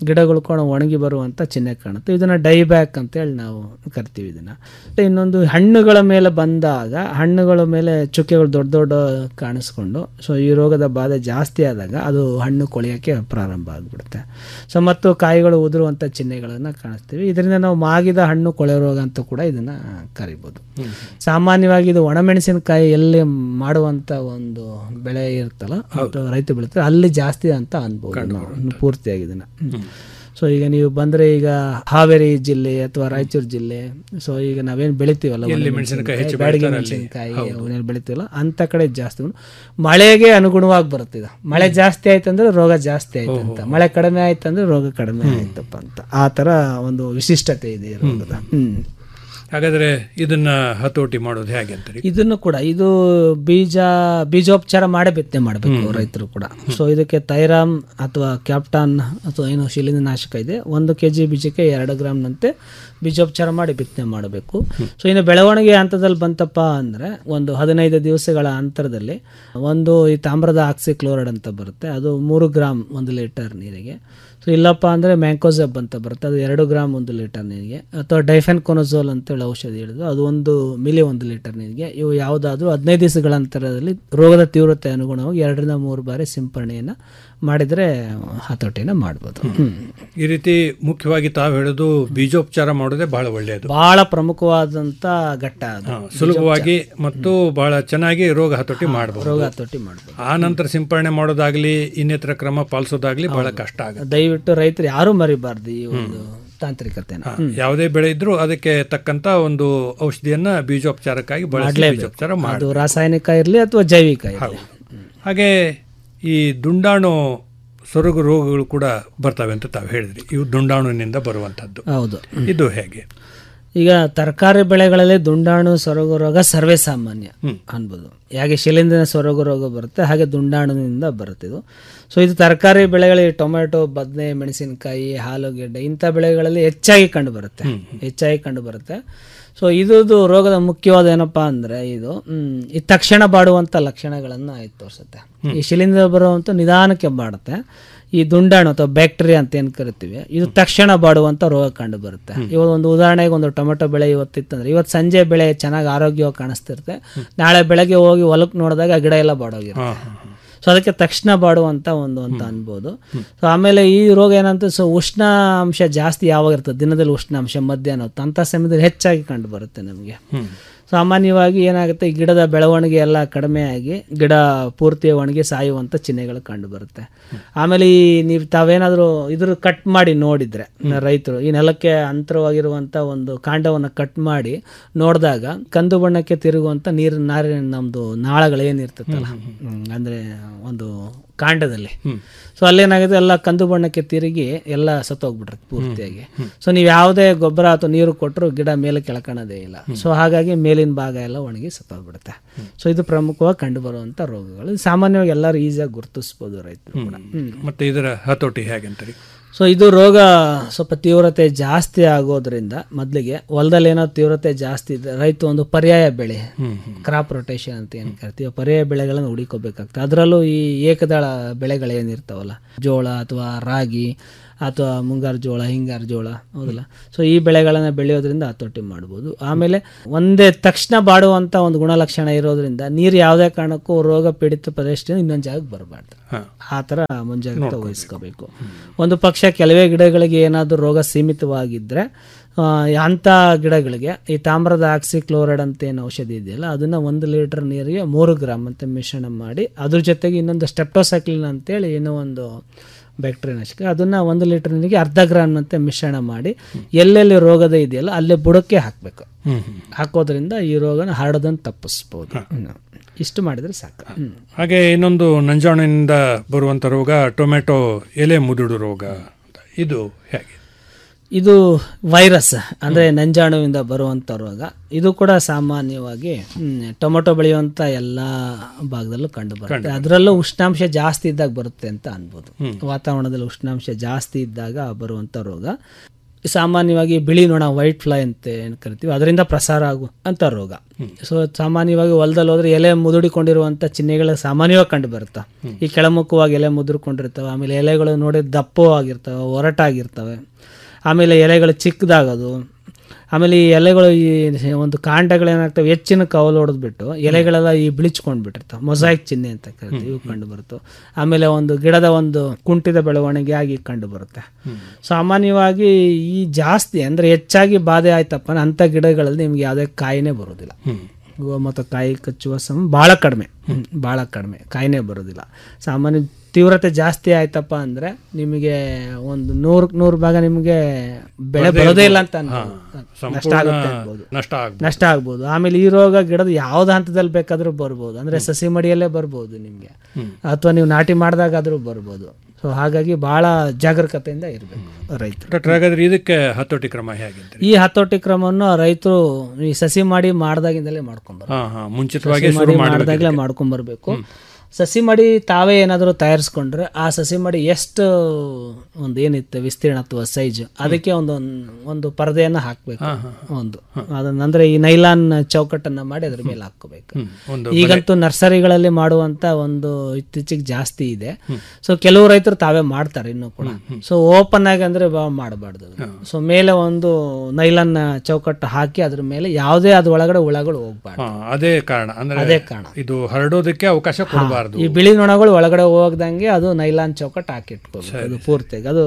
ಗಿಡಗಳು ಕೂಡ ಒಣಗಿ ಬರುವಂಥ ಚಿಹ್ನೆ ಕಾಣುತ್ತೆ ಇದನ್ನು ಡೈಬ್ಯಾಕ್ ಅಂತೇಳಿ ನಾವು ಕರಿತೀವಿ ಇದನ್ನು ಇನ್ನೊಂದು ಹಣ್ಣುಗಳ ಮೇಲೆ ಬಂದಾಗ ಹಣ್ಣುಗಳ ಮೇಲೆ ಚುಕ್ಕೆಗಳು ದೊಡ್ಡ ದೊಡ್ಡ ಕಾಣಿಸ್ಕೊಂಡು ಸೊ ಈ ರೋಗದ ಬಾಧೆ ಜಾಸ್ತಿ ಆದಾಗ ಅದು ಹಣ್ಣು ಕೊಳೆಯೋಕ್ಕೆ ಪ್ರಾರಂಭ ಆಗಿಬಿಡುತ್ತೆ ಸೊ ಮತ್ತು ಕಾಯಿಗಳು ಉದುರುವಂಥ ಚಿಹ್ನೆಗಳನ್ನು ಕಾಣಿಸ್ತೀವಿ ಇದರಿಂದ ನಾವು ಮಾಗಿದ ಹಣ್ಣು ಕೊಳೆ ರೋಗ ಅಂತ ಕೂಡ ಇದನ್ನು ಕರಿಬೋದು ಸಾಮಾನ್ಯವಾಗಿ ಇದು ಒಣಮೆಣಸಿನಕಾಯಿ ಎಲ್ಲಿ ಮಾಡುವಂಥ ಒಂದು ಬೆಳೆ ಇರುತ್ತಲ್ಲ ಅಥವಾ ರೈತ ಬೆಳೀತಾರೆ ಅಲ್ಲಿ ಜಾಸ್ತಿ ಅಂತ ಅನ್ಬೋದು ನಾವು ಪೂರ್ತಿಯಾಗಿ ಇದನ್ನು ಸೊ ಈಗ ನೀವು ಬಂದರೆ ಈಗ ಹಾವೇರಿ ಜಿಲ್ಲೆ ಅಥವಾ ರಾಯಚೂರು ಜಿಲ್ಲೆ ಸೊ ಈಗ ನಾವೇನು ಬೆಳಿತೀವಲ್ಲ ಎಲ್ಲಿ ಒಣ ಮೆಣಸಿನಕಾಯಿ ಹೆಚ್ಚು ಬ್ಯಾಡಗಿ ಬೆಳೀತಾರೆ ಅಲ್ಲಿ. ಮೆಣಸಿನಕಾಯಿ ಹೌದು. ಅವನ್ನೆಲ್ಲ ಬೆಳಿತೀವಲ್ಲ ಅಂಥ ಕಡೆ ಜಾಸ್ತಿ ಉಂಟು. ಮಳೆಗೆ ಅನುಗುಣವಾಗಿ ಬರುತ್ತೆ ಇದು ಮಳೆ ಜಾಸ್ತಿ ಆಯ್ತಂದ್ರೆ ರೋಗ ಜಾಸ್ತಿ ಆಯ್ತು ಅಂತ ಮಳೆ ಕಡಿಮೆ ಆಯ್ತಂದ್ರೆ ರೋಗ ಕಡಿಮೆ ಆಯ್ತಪ್ಪ ಅಂತ ಆ ಥರ ಒಂದು ವಿಶಿಷ್ಟತೆ ಇದೆ ಈ ರೋಗದ ಹ್ಮ್ ಹಾಗಾದ್ರೆ ಇದನ್ನ ಹತೋಟಿ ಮಾಡೋದು ಹೇಗೆ ಅಂತಾರೆ ಇದನ್ನು ಕೂಡ ಇದು ಬೀಜ ಬೀಜೋಪಚಾರ ಮಾಡೇ ಬಿತ್ತನೆ ಮಾಡಬೇಕು ರೈತರು ಕೂಡ ಸೊ ಇದಕ್ಕೆ ತೈರಾಮ್ ಅಥವಾ ಕ್ಯಾಪ್ಟಾನ್ ಅಥವಾ ಏನು ಶಿಲೀಂಧ್ರ ನಾಶಕ ಇದೆ ಒಂದು ಕೆ ಜಿ ಬೀಜಕ್ಕೆ ಎರಡು ಗ್ರಾಮ್ನಂತೆ ಬೀಜೋಪಚಾರ ಮಾಡಿ ಬಿತ್ತನೆ ಮಾಡಬೇಕು ಸೊ ಇನ್ನು ಬೆಳವಣಿಗೆ ಹಂತದಲ್ಲಿ ಬಂತಪ್ಪ ಅಂದರೆ ಒಂದು ಹದಿನೈದು ದಿವಸಗಳ ಅಂತರದಲ್ಲಿ ಒಂದು ಈ ತಾಮ್ರದ ಆಕ್ಸಿಕ್ಲೋರೈಡ್ ಅಂತ ಬರುತ್ತೆ ಅದು ಮೂರು ಗ್ರಾಮ್ ಒಂದು ಲೀಟರ್ ನೀರಿಗೆ ಸೊ ಇಲ್ಲಪ್ಪ ಅಂದರೆ ಮ್ಯಾಂಕೋಸೆಬ್ ಅಂತ ಬರುತ್ತೆ ಅದು ಎರಡು ಗ್ರಾಮ್ ಒಂದು ಲೀಟರ್ ನೀರಿಗೆ ಅಥವಾ ಡೈಫೆನ್ ಕೊನೋಸೋಲ್ ಅಂತೇಳಿ ಔಷಧಿ ಹೇಳಿದ್ರು ಅದು ಒಂದು ಮಿಲಿ ಒಂದು ಲೀಟರ್ ನೀರಿಗೆ ಇವು ಯಾವುದಾದ್ರೂ ಹದಿನೈದು ದಿವಸಗಳ ಅಂತರದಲ್ಲಿ ರೋಗದ ತೀವ್ರತೆ ಅನುಗುಣವಾಗಿ ಎರಡರಿಂದ ಮೂರು ಬಾರಿ ಸಿಂಪರಣೆಯನ್ನು ಮಾಡಿದರೆ ಹತೋಟಿನ ಮಾಡ್ಬೋದು ಹ್ಮ್. ಈ ರೀತಿ ಮುಖ್ಯವಾಗಿ ತಾವು ಹೇಳೋದು ಬೀಜೋಪಚಾರ ಮಾಡೋದೇ ಬಹಳ ಒಳ್ಳೆಯದು ಬಹಳ ಪ್ರಮುಖವಾದಂಥ ಘಟ್ಟ ಅದು ಹಾ, ಸುಲಭವಾಗಿ ಮತ್ತು ಬಹಳ ಚೆನ್ನಾಗಿ ರೋಗ ಹತೋಟಿ ಮಾಡಬಹುದು ರೋಗ ಹತೋಟಿ ಮಾಡ್ಬೋದು ಆ ನಂತರ ಸಿಂಪರಣೆ ಮಾಡೋದಾಗ್ಲಿ ಇನ್ನಿತರ ಕ್ರಮ ಪಾಲಿಸೋದಾಗ್ಲಿ ಬಹಳ ಕಷ್ಟ ಆಗುತ್ತೆ ದಯವಿಟ್ಟು ರೈತರು ಯಾರೂ ಮರಿಬಾರ್ದು ಈ ಒಂದು ತಾಂತ್ರಿಕತೆನ ಹಾ, ಯಾವುದೇ ಬೆಳೆ ಇದ್ರೂ ಅದಕ್ಕೆ ತಕ್ಕಂತ ಒಂದು ಔಷಧಿಯನ್ನ ಬೀಜೋಪಚಾರಕ್ಕಾಗಿ ಬಳಸಿ ಮಾಡ್ಲೇಬೇಕು. ಬೀಜೋಪಚಾರ ಅದು ಮಾಡಿ ರಾಸಾಯನಿಕ ಇರಲಿ ಅಥವಾ ಜೈವಿಕ ಇರಲಿ ಹಾಗೆ ಈ ದುಂಡಾಣು ಸೊರಗು ರೋಗಗಳು ಕೂಡ ಬರ್ತವೆ ಅಂತ ತಾವು ಹೇಳಿದ್ರಿ ಇವು ದುಂಡಾಣುವಿನಿಂದ ಬರುವಂತದ್ದು ಹೌದು ಇದು ಹೇಗೆ ಈಗ ತರಕಾರಿ ಬೆಳೆಗಳಲ್ಲಿ ದುಂಡಾಣು ಸೊರಗು ರೋಗ ಸರ್ವೇ ಸಾಮಾನ್ಯ ಅನ್ಬೋದು ಹೇಗೆ ಶಿಲೀಂಧ್ರ ಸೊರಗು ರೋಗ ಬರುತ್ತೆ ಹಾಗೆ ದುಂಡಾಣುವಿನಿಂದ ಬರುತ್ತೆ ಇದು ಸೊ ಇದು ತರಕಾರಿ ಬೆಳೆಗಳಿಗೆ ಟೊಮೆಟೊ ಬದನೆ ಮೆಣಸಿನಕಾಯಿ ಆಲೂಗೆಡ್ಡೆ ಇಂಥ ಬೆಳೆಗಳಲ್ಲಿ ಹೆಚ್ಚಾಗಿ ಕಂಡು ಬರುತ್ತೆ ಹೆಚ್ಚಾಗಿ ಕಂಡು ಬರುತ್ತೆ ಸೊ ಇದು ರೋಗದ ಮುಖ್ಯವಾದ ಏನಪ್ಪಾ ಅಂದ್ರೆ ಇದು ಹ್ಮ್, ಈ ತಕ್ಷಣ ಬಾಡುವಂಥ ಲಕ್ಷಣಗಳನ್ನು ಆಯ್ತು ತೋರಿಸುತ್ತೆ ಈ ಶಿಲೀಂಧ್ರ ಬರುವಂಥ ನಿಧಾನಕ್ಕೆ ಬಾಡುತ್ತೆ ಈ ದುಂಡಾಣು ಅಥವಾ ಬ್ಯಾಕ್ಟೀರಿಯಾ ಅಂತ ಏನು ಕರಿತೀವಿ ಇದು ತಕ್ಷಣ ಬಾಡುವಂಥ ರೋಗ ಕಂಡು ಬರುತ್ತೆ ಇವಾಗ ಒಂದು ಉದಾಹರಣೆಗೆ ಒಂದು ಟೊಮೆಟೊ ಬೆಳೆ ಇವತ್ತಿತ್ತಂದ್ರೆ ಇವತ್ತು ಸಂಜೆ ಬೆಳೆ ಚೆನ್ನಾಗಿ ಆರೋಗ್ಯವಾಗಿ ಕಾಣಿಸ್ತಿರುತ್ತೆ ನಾಳೆ ಬೆಳಗ್ಗೆ ಹೋಗಿ ಹೊಲಕ್ಕೆ ನೋಡಿದಾಗ ಆ ಗಿಡ ಎಲ್ಲ ಬಾಡೋಗಿರುತ್ತೆ ಸೊ ಅದಕ್ಕೆ ತಕ್ಷಣ ಬಾಡುವಂಥ ಒಂದು ಅಂತ ಅನ್ಬೋದು ಸೊ ಆಮೇಲೆ ಈ ರೋಗ ಏನಂತ ಸೊ ಉಷ್ಣಾಂಶ ಜಾಸ್ತಿ ಯಾವಾಗ ಇರ್ತದೆ ದಿನದಲ್ಲಿ ಉಷ್ಣಾಂಶ ಮಧ್ಯಾಹ್ನ ಹೊತ್ತು ಅಂಥ ಸಮಯದಲ್ಲಿ ಹೆಚ್ಚಾಗಿ ಕಂಡು ಬರುತ್ತೆ ನಮಗೆ ಸಾಮಾನ್ಯವಾಗಿ ಏನಾಗುತ್ತೆ ಈ ಗಿಡದ ಬೆಳವಣಿಗೆ ಎಲ್ಲ ಕಡಿಮೆ ಆಗಿ ಗಿಡ ಪೂರ್ತಿ ಒಣಗಿ ಸಾಯುವಂಥ ಚಿಹ್ನೆಗಳು ಕಂಡು ಬರುತ್ತೆ ಆಮೇಲೆ ಈ ನೀವು ತಾವೇನಾದರೂ ಇದ್ರ ಕಟ್ ಮಾಡಿ ನೋಡಿದ್ರೆ ರೈತರು ಈ ನೆಲಕ್ಕೆ ಅಂತರವಾಗಿರುವಂಥ ಒಂದು ಕಾಂಡವನ್ನು ಕಟ್ ಮಾಡಿ ನೋಡಿದಾಗ ಕಂದು ಬಣ್ಣಕ್ಕೆ ತಿರುಗುವಂಥ ನೀರು ನಾರಿನ ನಮ್ಮದು ನಾಳಗಳು ಏನಿರ್ತೈತಲ್ಲ ಹ್ಮ್, ಅಂದ್ರೆ ಒಂದು ಕಾಂಡದಲ್ಲಿ ಸೊ ಅಲ್ಲೇನಾಗುತ್ತೆ ಎಲ್ಲ ಕಂದು ಬಣ್ಣಕ್ಕೆ ತಿರುಗಿ ಎಲ್ಲ ಸತ್ತೋಗ್ಬಿಟ್ರೆ ಪೂರ್ತಿಯಾಗಿ ಸೊ ನೀವು ಯಾವುದೇ ಗೊಬ್ಬರ ಅಥವಾ ನೀರು ಕೊಟ್ಟರು ಗಿಡ ಮೇಲೆ ಕೆಳಕಣದೇ ಇಲ್ಲ ಸೊ ಹಾಗಾಗಿ ಮೇಲಿನ ಭಾಗ ಎಲ್ಲ ಒಣಗಿ ಸತ್ತೋಗ್ಬಿಡುತ್ತೆ ಸೊ ಇದು ಪ್ರಮುಖವಾಗಿ ಕಂಡು ಬರುವಂತ ರೋಗಗಳು ಇದು ಸಾಮಾನ್ಯವಾಗಿ ಎಲ್ಲರೂ ಈಸಿಯಾಗಿ ಗುರುತಿಸ್ಬೋದು ರೈತರು ಕೂಡ ಹ್ಮ್. ಮತ್ತೆ ಇದರ ಹತೋಟಿ ಹೇಗೆ ಅಂತಾರೆ ಸೊ ಇದು ರೋಗ ಸ್ವಲ್ಪ ತೀವ್ರತೆ ಜಾಸ್ತಿ ಆಗೋದ್ರಿಂದ ಮೊದಲಿಗೆ ಹೊಲದಲ್ಲಿ ಏನೋ ತೀವ್ರತೆ ಜಾಸ್ತಿ ಇದೆ ರೈತ ಒಂದು ಪರ್ಯಾಯ ಬೆಳೆ ಕ್ರಾಪ್ ರೊಟೇಷನ್ ಅಂತ ಏನು ಕರಿತೀವಿ ಪರ್ಯಾಯ ಬೆಳೆಗಳನ್ನು ಹುಡುಕೋಬೇಕಾಗ್ತದೆ ಅದರಲ್ಲೂ ಈ ಏಕದಳ ಬೆಳೆಗಳೇನಿರ್ತಾವಲ್ಲ ಜೋಳ ಅಥವಾ ರಾಗಿ ಅಥವಾ ಮುಂಗಾರು ಜೋಳ ಹಿಂಗಾರು ಜೋಳ ಹೌದಲ್ಲ ಸೊ ಈ ಬೆಳೆಗಳನ್ನು ಬೆಳೆಯೋದ್ರಿಂದ ಹತೋಟಿ ಮಾಡ್ಬೋದು ಆಮೇಲೆ ಒಂದೇ ತಕ್ಷಣ ಬಾಡುವಂಥ ಒಂದು ಗುಣಲಕ್ಷಣ ಇರೋದ್ರಿಂದ ನೀರು ಯಾವುದೇ ಕಾರಣಕ್ಕೂ ರೋಗ ಪೀಡಿತ ಪ್ರದೇಶದಿಂದ ಇನ್ನೊಂದು ಜಾಗಕ್ಕೆ ಬರಬಾರ್ದು ಆ ಥರ ಮುಂಜಾಗ್ರತೆ ವಹಿಸ್ಕೋಬೇಕು ಒಂದು ಪಕ್ಷ ಕೆಲವೇ ಗಿಡಗಳಿಗೆ ಏನಾದರೂ ರೋಗ ಸೀಮಿತವಾಗಿದ್ದರೆ ಆ, ಅಂಥ ಗಿಡಗಳಿಗೆ ಈ ತಾಮ್ರದ ಆಕ್ಸಿಕ್ಲೋರೈಡ್ ಅಂತ ಏನು ಔಷಧಿ ಇದೆಯಲ್ಲ ಅದನ್ನು ಒಂದು ಲೀಟರ್ ನೀರಿಗೆ ಮೂರು ಗ್ರಾಮ್ ಅಂತ ಮಿಶ್ರಣ ಮಾಡಿ ಅದ್ರ ಜೊತೆಗೆ ಇನ್ನೊಂದು ಸ್ಟೆಪ್ಟೋಸೈಕ್ಲಿನ್ ಅಂತೇಳಿ ಏನೋ ಒಂದು ಬ್ಯಾಕ್ಟೀರಿಯಾ ನಾಶಕ ಅದನ್ನು ಒಂದು ಲೀಟರ್ ನೀರಿಗೆ ಅರ್ಧ ಗ್ರಾಮ್ನಂತೆ ಮಿಶ್ರಣ ಮಾಡಿ ಎಲ್ಲೆಲ್ಲಿ ರೋಗದ ಇದೆಯಲ್ಲ ಅಲ್ಲೇ ಬುಡಕ್ಕೆ ಹಾಕಬೇಕು ಹಾಕೋದ್ರಿಂದ ಈ ರೋಗನ ಹರಡೋದನ್ನು ತಪ್ಪಿಸ್ಬೋದು ಹ್ಮ್. ಇಷ್ಟು ಮಾಡಿದರೆ ಸಾಕು ಹ್ಮ್. ಹಾಗೆ ಇನ್ನೊಂದು ನಂಜಾಣಿನಿಂದ ಬರುವಂತ ರೋಗ ಟೊಮೆಟೊ ಎಲೆ ಮುದುಡು ರೋಗ ಅಂತ. ಇದು ಹೇಗೆ ಇದು ವೈರಸ್ ಅಂದರೆ ನಂಜಾಣುವಿಂದ ಬರುವಂಥ ರೋಗ ಇದು ಕೂಡ ಸಾಮಾನ್ಯವಾಗಿ ಹ್ಮ್, ಟೊಮೊಟೊ ಬೆಳೆಯುವಂಥ ಎಲ್ಲ ಭಾಗದಲ್ಲೂ ಕಂಡು ಬರುತ್ತೆ ಅದರಲ್ಲೂ ಉಷ್ಣಾಂಶ ಜಾಸ್ತಿ ಇದ್ದಾಗ ಬರುತ್ತೆ ಅಂತ ಅನ್ಬೋದು ವಾತಾವರಣದಲ್ಲಿ ಉಷ್ಣಾಂಶ ಜಾಸ್ತಿ ಇದ್ದಾಗ ಬರುವಂಥ ರೋಗ ಸಾಮಾನ್ಯವಾಗಿ ಬಿಳಿ ನೊಣ ವೈಟ್ ಫ್ಲೈ ಅಂತ ಏನು ಕರಿತೀವಿ ಅದರಿಂದ ಪ್ರಸಾರ ಆಗುವಂಥ ರೋಗ ಸೊ ಸಾಮಾನ್ಯವಾಗಿ ಹೊಲದಲ್ಲಿ ಹೋದ್ರೆ ಎಲೆ ಮುದುಡಿಕೊಂಡಿರುವಂಥ ಚಿಹ್ನೆಗಳು ಸಾಮಾನ್ಯವಾಗಿ ಕಂಡು ಬರುತ್ತೆ ಈ ಕೆಳಮುಖವಾಗಿ ಎಲೆ ಮುದುರ್ಕೊಂಡಿರ್ತವೆ ಆಮೇಲೆ ಎಲೆಗಳು ನೋಡಿ ದಪ್ಪವಾಗಿರ್ತವೆ ಒರಟಾಗಿರ್ತವೆ ಆಮೇಲೆ ಎಲೆಗಳು ಚಿಕ್ಕದಾಗೋದು ಆಮೇಲೆ ಈ ಎಲೆಗಳು ಈ ಒಂದು ಕಾಂಡಗಳೇನಾಗ್ತವೆ ಹೆಚ್ಚಿನ ಕವಲು ಹೊಡೆದ್ಬಿಟ್ಟು ಎಲೆಗಳೆಲ್ಲ ಈ ಬಿಳಿಚ್ಕೊಂಡು ಬಿಟ್ಟಿರ್ತಾವೆ ಮೊಸಾಯಿಕ್ ಚಿಹ್ನೆ ಅಂತ ಕರಿತೀವಿ ಇವು ಕಂಡು ಬರುತ್ತೆ ಆಮೇಲೆ ಒಂದು ಗಿಡದ ಒಂದು ಕುಂಠಿತ ಬೆಳವಣಿಗೆ ಆಗಿ ಕಂಡು ಬರುತ್ತೆ ಸಾಮಾನ್ಯವಾಗಿ ಈ ಜಾಸ್ತಿ ಅಂದರೆ ಹೆಚ್ಚಾಗಿ ಬಾಧೆ ಆಯ್ತಪ್ಪ ಅಂದ್ರೆ ಅಂಥ ಗಿಡಗಳಲ್ಲಿ ನಿಮ್ಗೆ ಯಾವುದೇ ಕಾಯಿನೇ ಬರೋದಿಲ್ಲ ಹೂವು ಮತ್ತು ಕಾಯಿ ಕಚ್ಚುವ ಸಮ ಭಾಳ ಕಡಿಮೆ ಭಾಳ ಕಡಿಮೆ ಕಾಯಿನೇ ಬರೋದಿಲ್ಲ ಸಾಮಾನ್ಯ ತೀವ್ರತೆ ಜಾಸ್ತಿ ಆಯ್ತಪ್ಪ ಅಂದರೆ ನಿಮಗೆ ಒಂದು ನೂರು ನೂರು ಭಾಗ ನಿಮಗೆ ಬೆಳೆ ಬರದೇ ಬರೋದೇ ಇಲ್ಲ ಅಂತ ಹಾ, ಅನ್ಬೋದು. ನಷ್ಟ ಸಂಪೂರ್ಣ ಆಗುತ್ತೆ ಅನ್ಬೋದು ನಷ್ಟ ಆಗ್ಬೋದು. ನಷ್ಟ ಆಗ್ಬೋದು ಆಮೇಲೆ ಈ ರೋಗ ಗಿಡದ ಯಾವ್ದು ಹಂತದಲ್ಲಿ ಬೇಕಾದ್ರೂ ಬರ್ಬೋದು ಅಂದರೆ ಸಸಿ ಮಡಿಯಲ್ಲೇ ಬರ್ಬೋದು ನಿಮಗೆ ಅಥವಾ ನೀವು ನಾಟಿ ಮಾಡಿದಾಗಾದ್ರೂ ಬರ್ಬೋದು ಸೊ ಹಾಗಾಗಿ ಭಾಳ ಜಾಗರೂಕತೆಯಿಂದ ಇರಬೇಕು ರೈತರು ಡಾಕ್ಟರ್ ಹಾಗಾದ್ರೆ ಇದಕ್ಕೆ ಹತೋಟಿ ಕ್ರಮ ಹೇಗೆ ಈ ಹತೋಟಿ ಕ್ರಮವನ್ನು ರೈತರು ಈ ಸಸಿ ಮಾಡಿ ಮಾಡ್ದಾಗಿಂದಲೇ ಮಾಡ್ಕೊಂಡ್ಬರ್ಬೇಕು ಹಾ ಹಾ ಮುಂಚಿತವಾಗಿ ಸಸಿ ಶುರು ಮಡಿ ಮಾಡ್ಬೇಕು ಮಾಡ್ದಾಗ್ಲೇ ಇದಕ್ಕೆ. ಮಾಡ್ಕೊಂಬರ್ಬೇಕು ಸಸಿ ಮಡಿ ತಾವೇ ಏನಾದರೂ ತಯಾರಿಸ್ಕೊಂಡ್ರೆ ಆ ಸಸಿ ಮಡಿ ಎಷ್ಟು ಒಂದು ಏನಿತ್ತು ವಿಸ್ತೀರ್ಣ ಅಥವಾ ಸೈಜ್ ಅದಕ್ಕೆ ಒಂದು ಒಂದು ಪರದೆಯನ್ನು ಹಾಕಬೇಕು ಒಂದು ಅದನ್ನ ಅಂದ್ರೆ ಈ ನೈಲಾನ್ ಚೌಕಟ್ಟನ್ನ ಮಾಡಿ ಅದ್ರ ಮೇಲೆ ಹಾಕೋಬೇಕು ಒಂದು ಈಗಂತೂ ನರ್ಸರಿಗಳಲ್ಲಿ ಮಾಡುವಂತ ಒಂದು ಇತ್ತೀಚೆಗೆ ಜಾಸ್ತಿ ಇದೆ ಸೊ ಕೆಲವು ರೈತರು ತಾವೇ ಮಾಡ್ತಾರೆ ಇನ್ನೂ ಕೂಡ ಸೊ ಓಪನ್ ಆಗಿ ಅಂದ್ರೆ ಮಾಡಬಾರ್ದು ಸೊ ಮೇಲೆ ಒಂದು ನೈಲಾನ್ ಚೌಕಟ್ಟು ಹಾಕಿ ಅದ್ರ ಮೇಲೆ ಯಾವುದೇ ಅದ್ರ ಒಳಗಡೆ ಹುಳಗಳು ಹೋಗ್ಬಾರ್ದು ಹಾ, ಅದೇ ಕಾರಣ ಅಂದ್ರೆ ಅದೇ ಕಾರಣ. ಇದು ಹರಡೋದಕ್ಕೆ ಅವಕಾಶ ಕೊಡಬಾರ್ದು ಈ ಬಿಳಿ ನೊಣಗಳು ಒಳಗಡೆ ಹೋಗ್ದಂಗೆ ಅದು ನೈಲಾನ್ ಚೌಕಟ್ಟು ಹಾಕಿಟ್ಕೋಬೇಕು ಅದು ಪೂರ್ತಿಯಾಗಿ ಅದು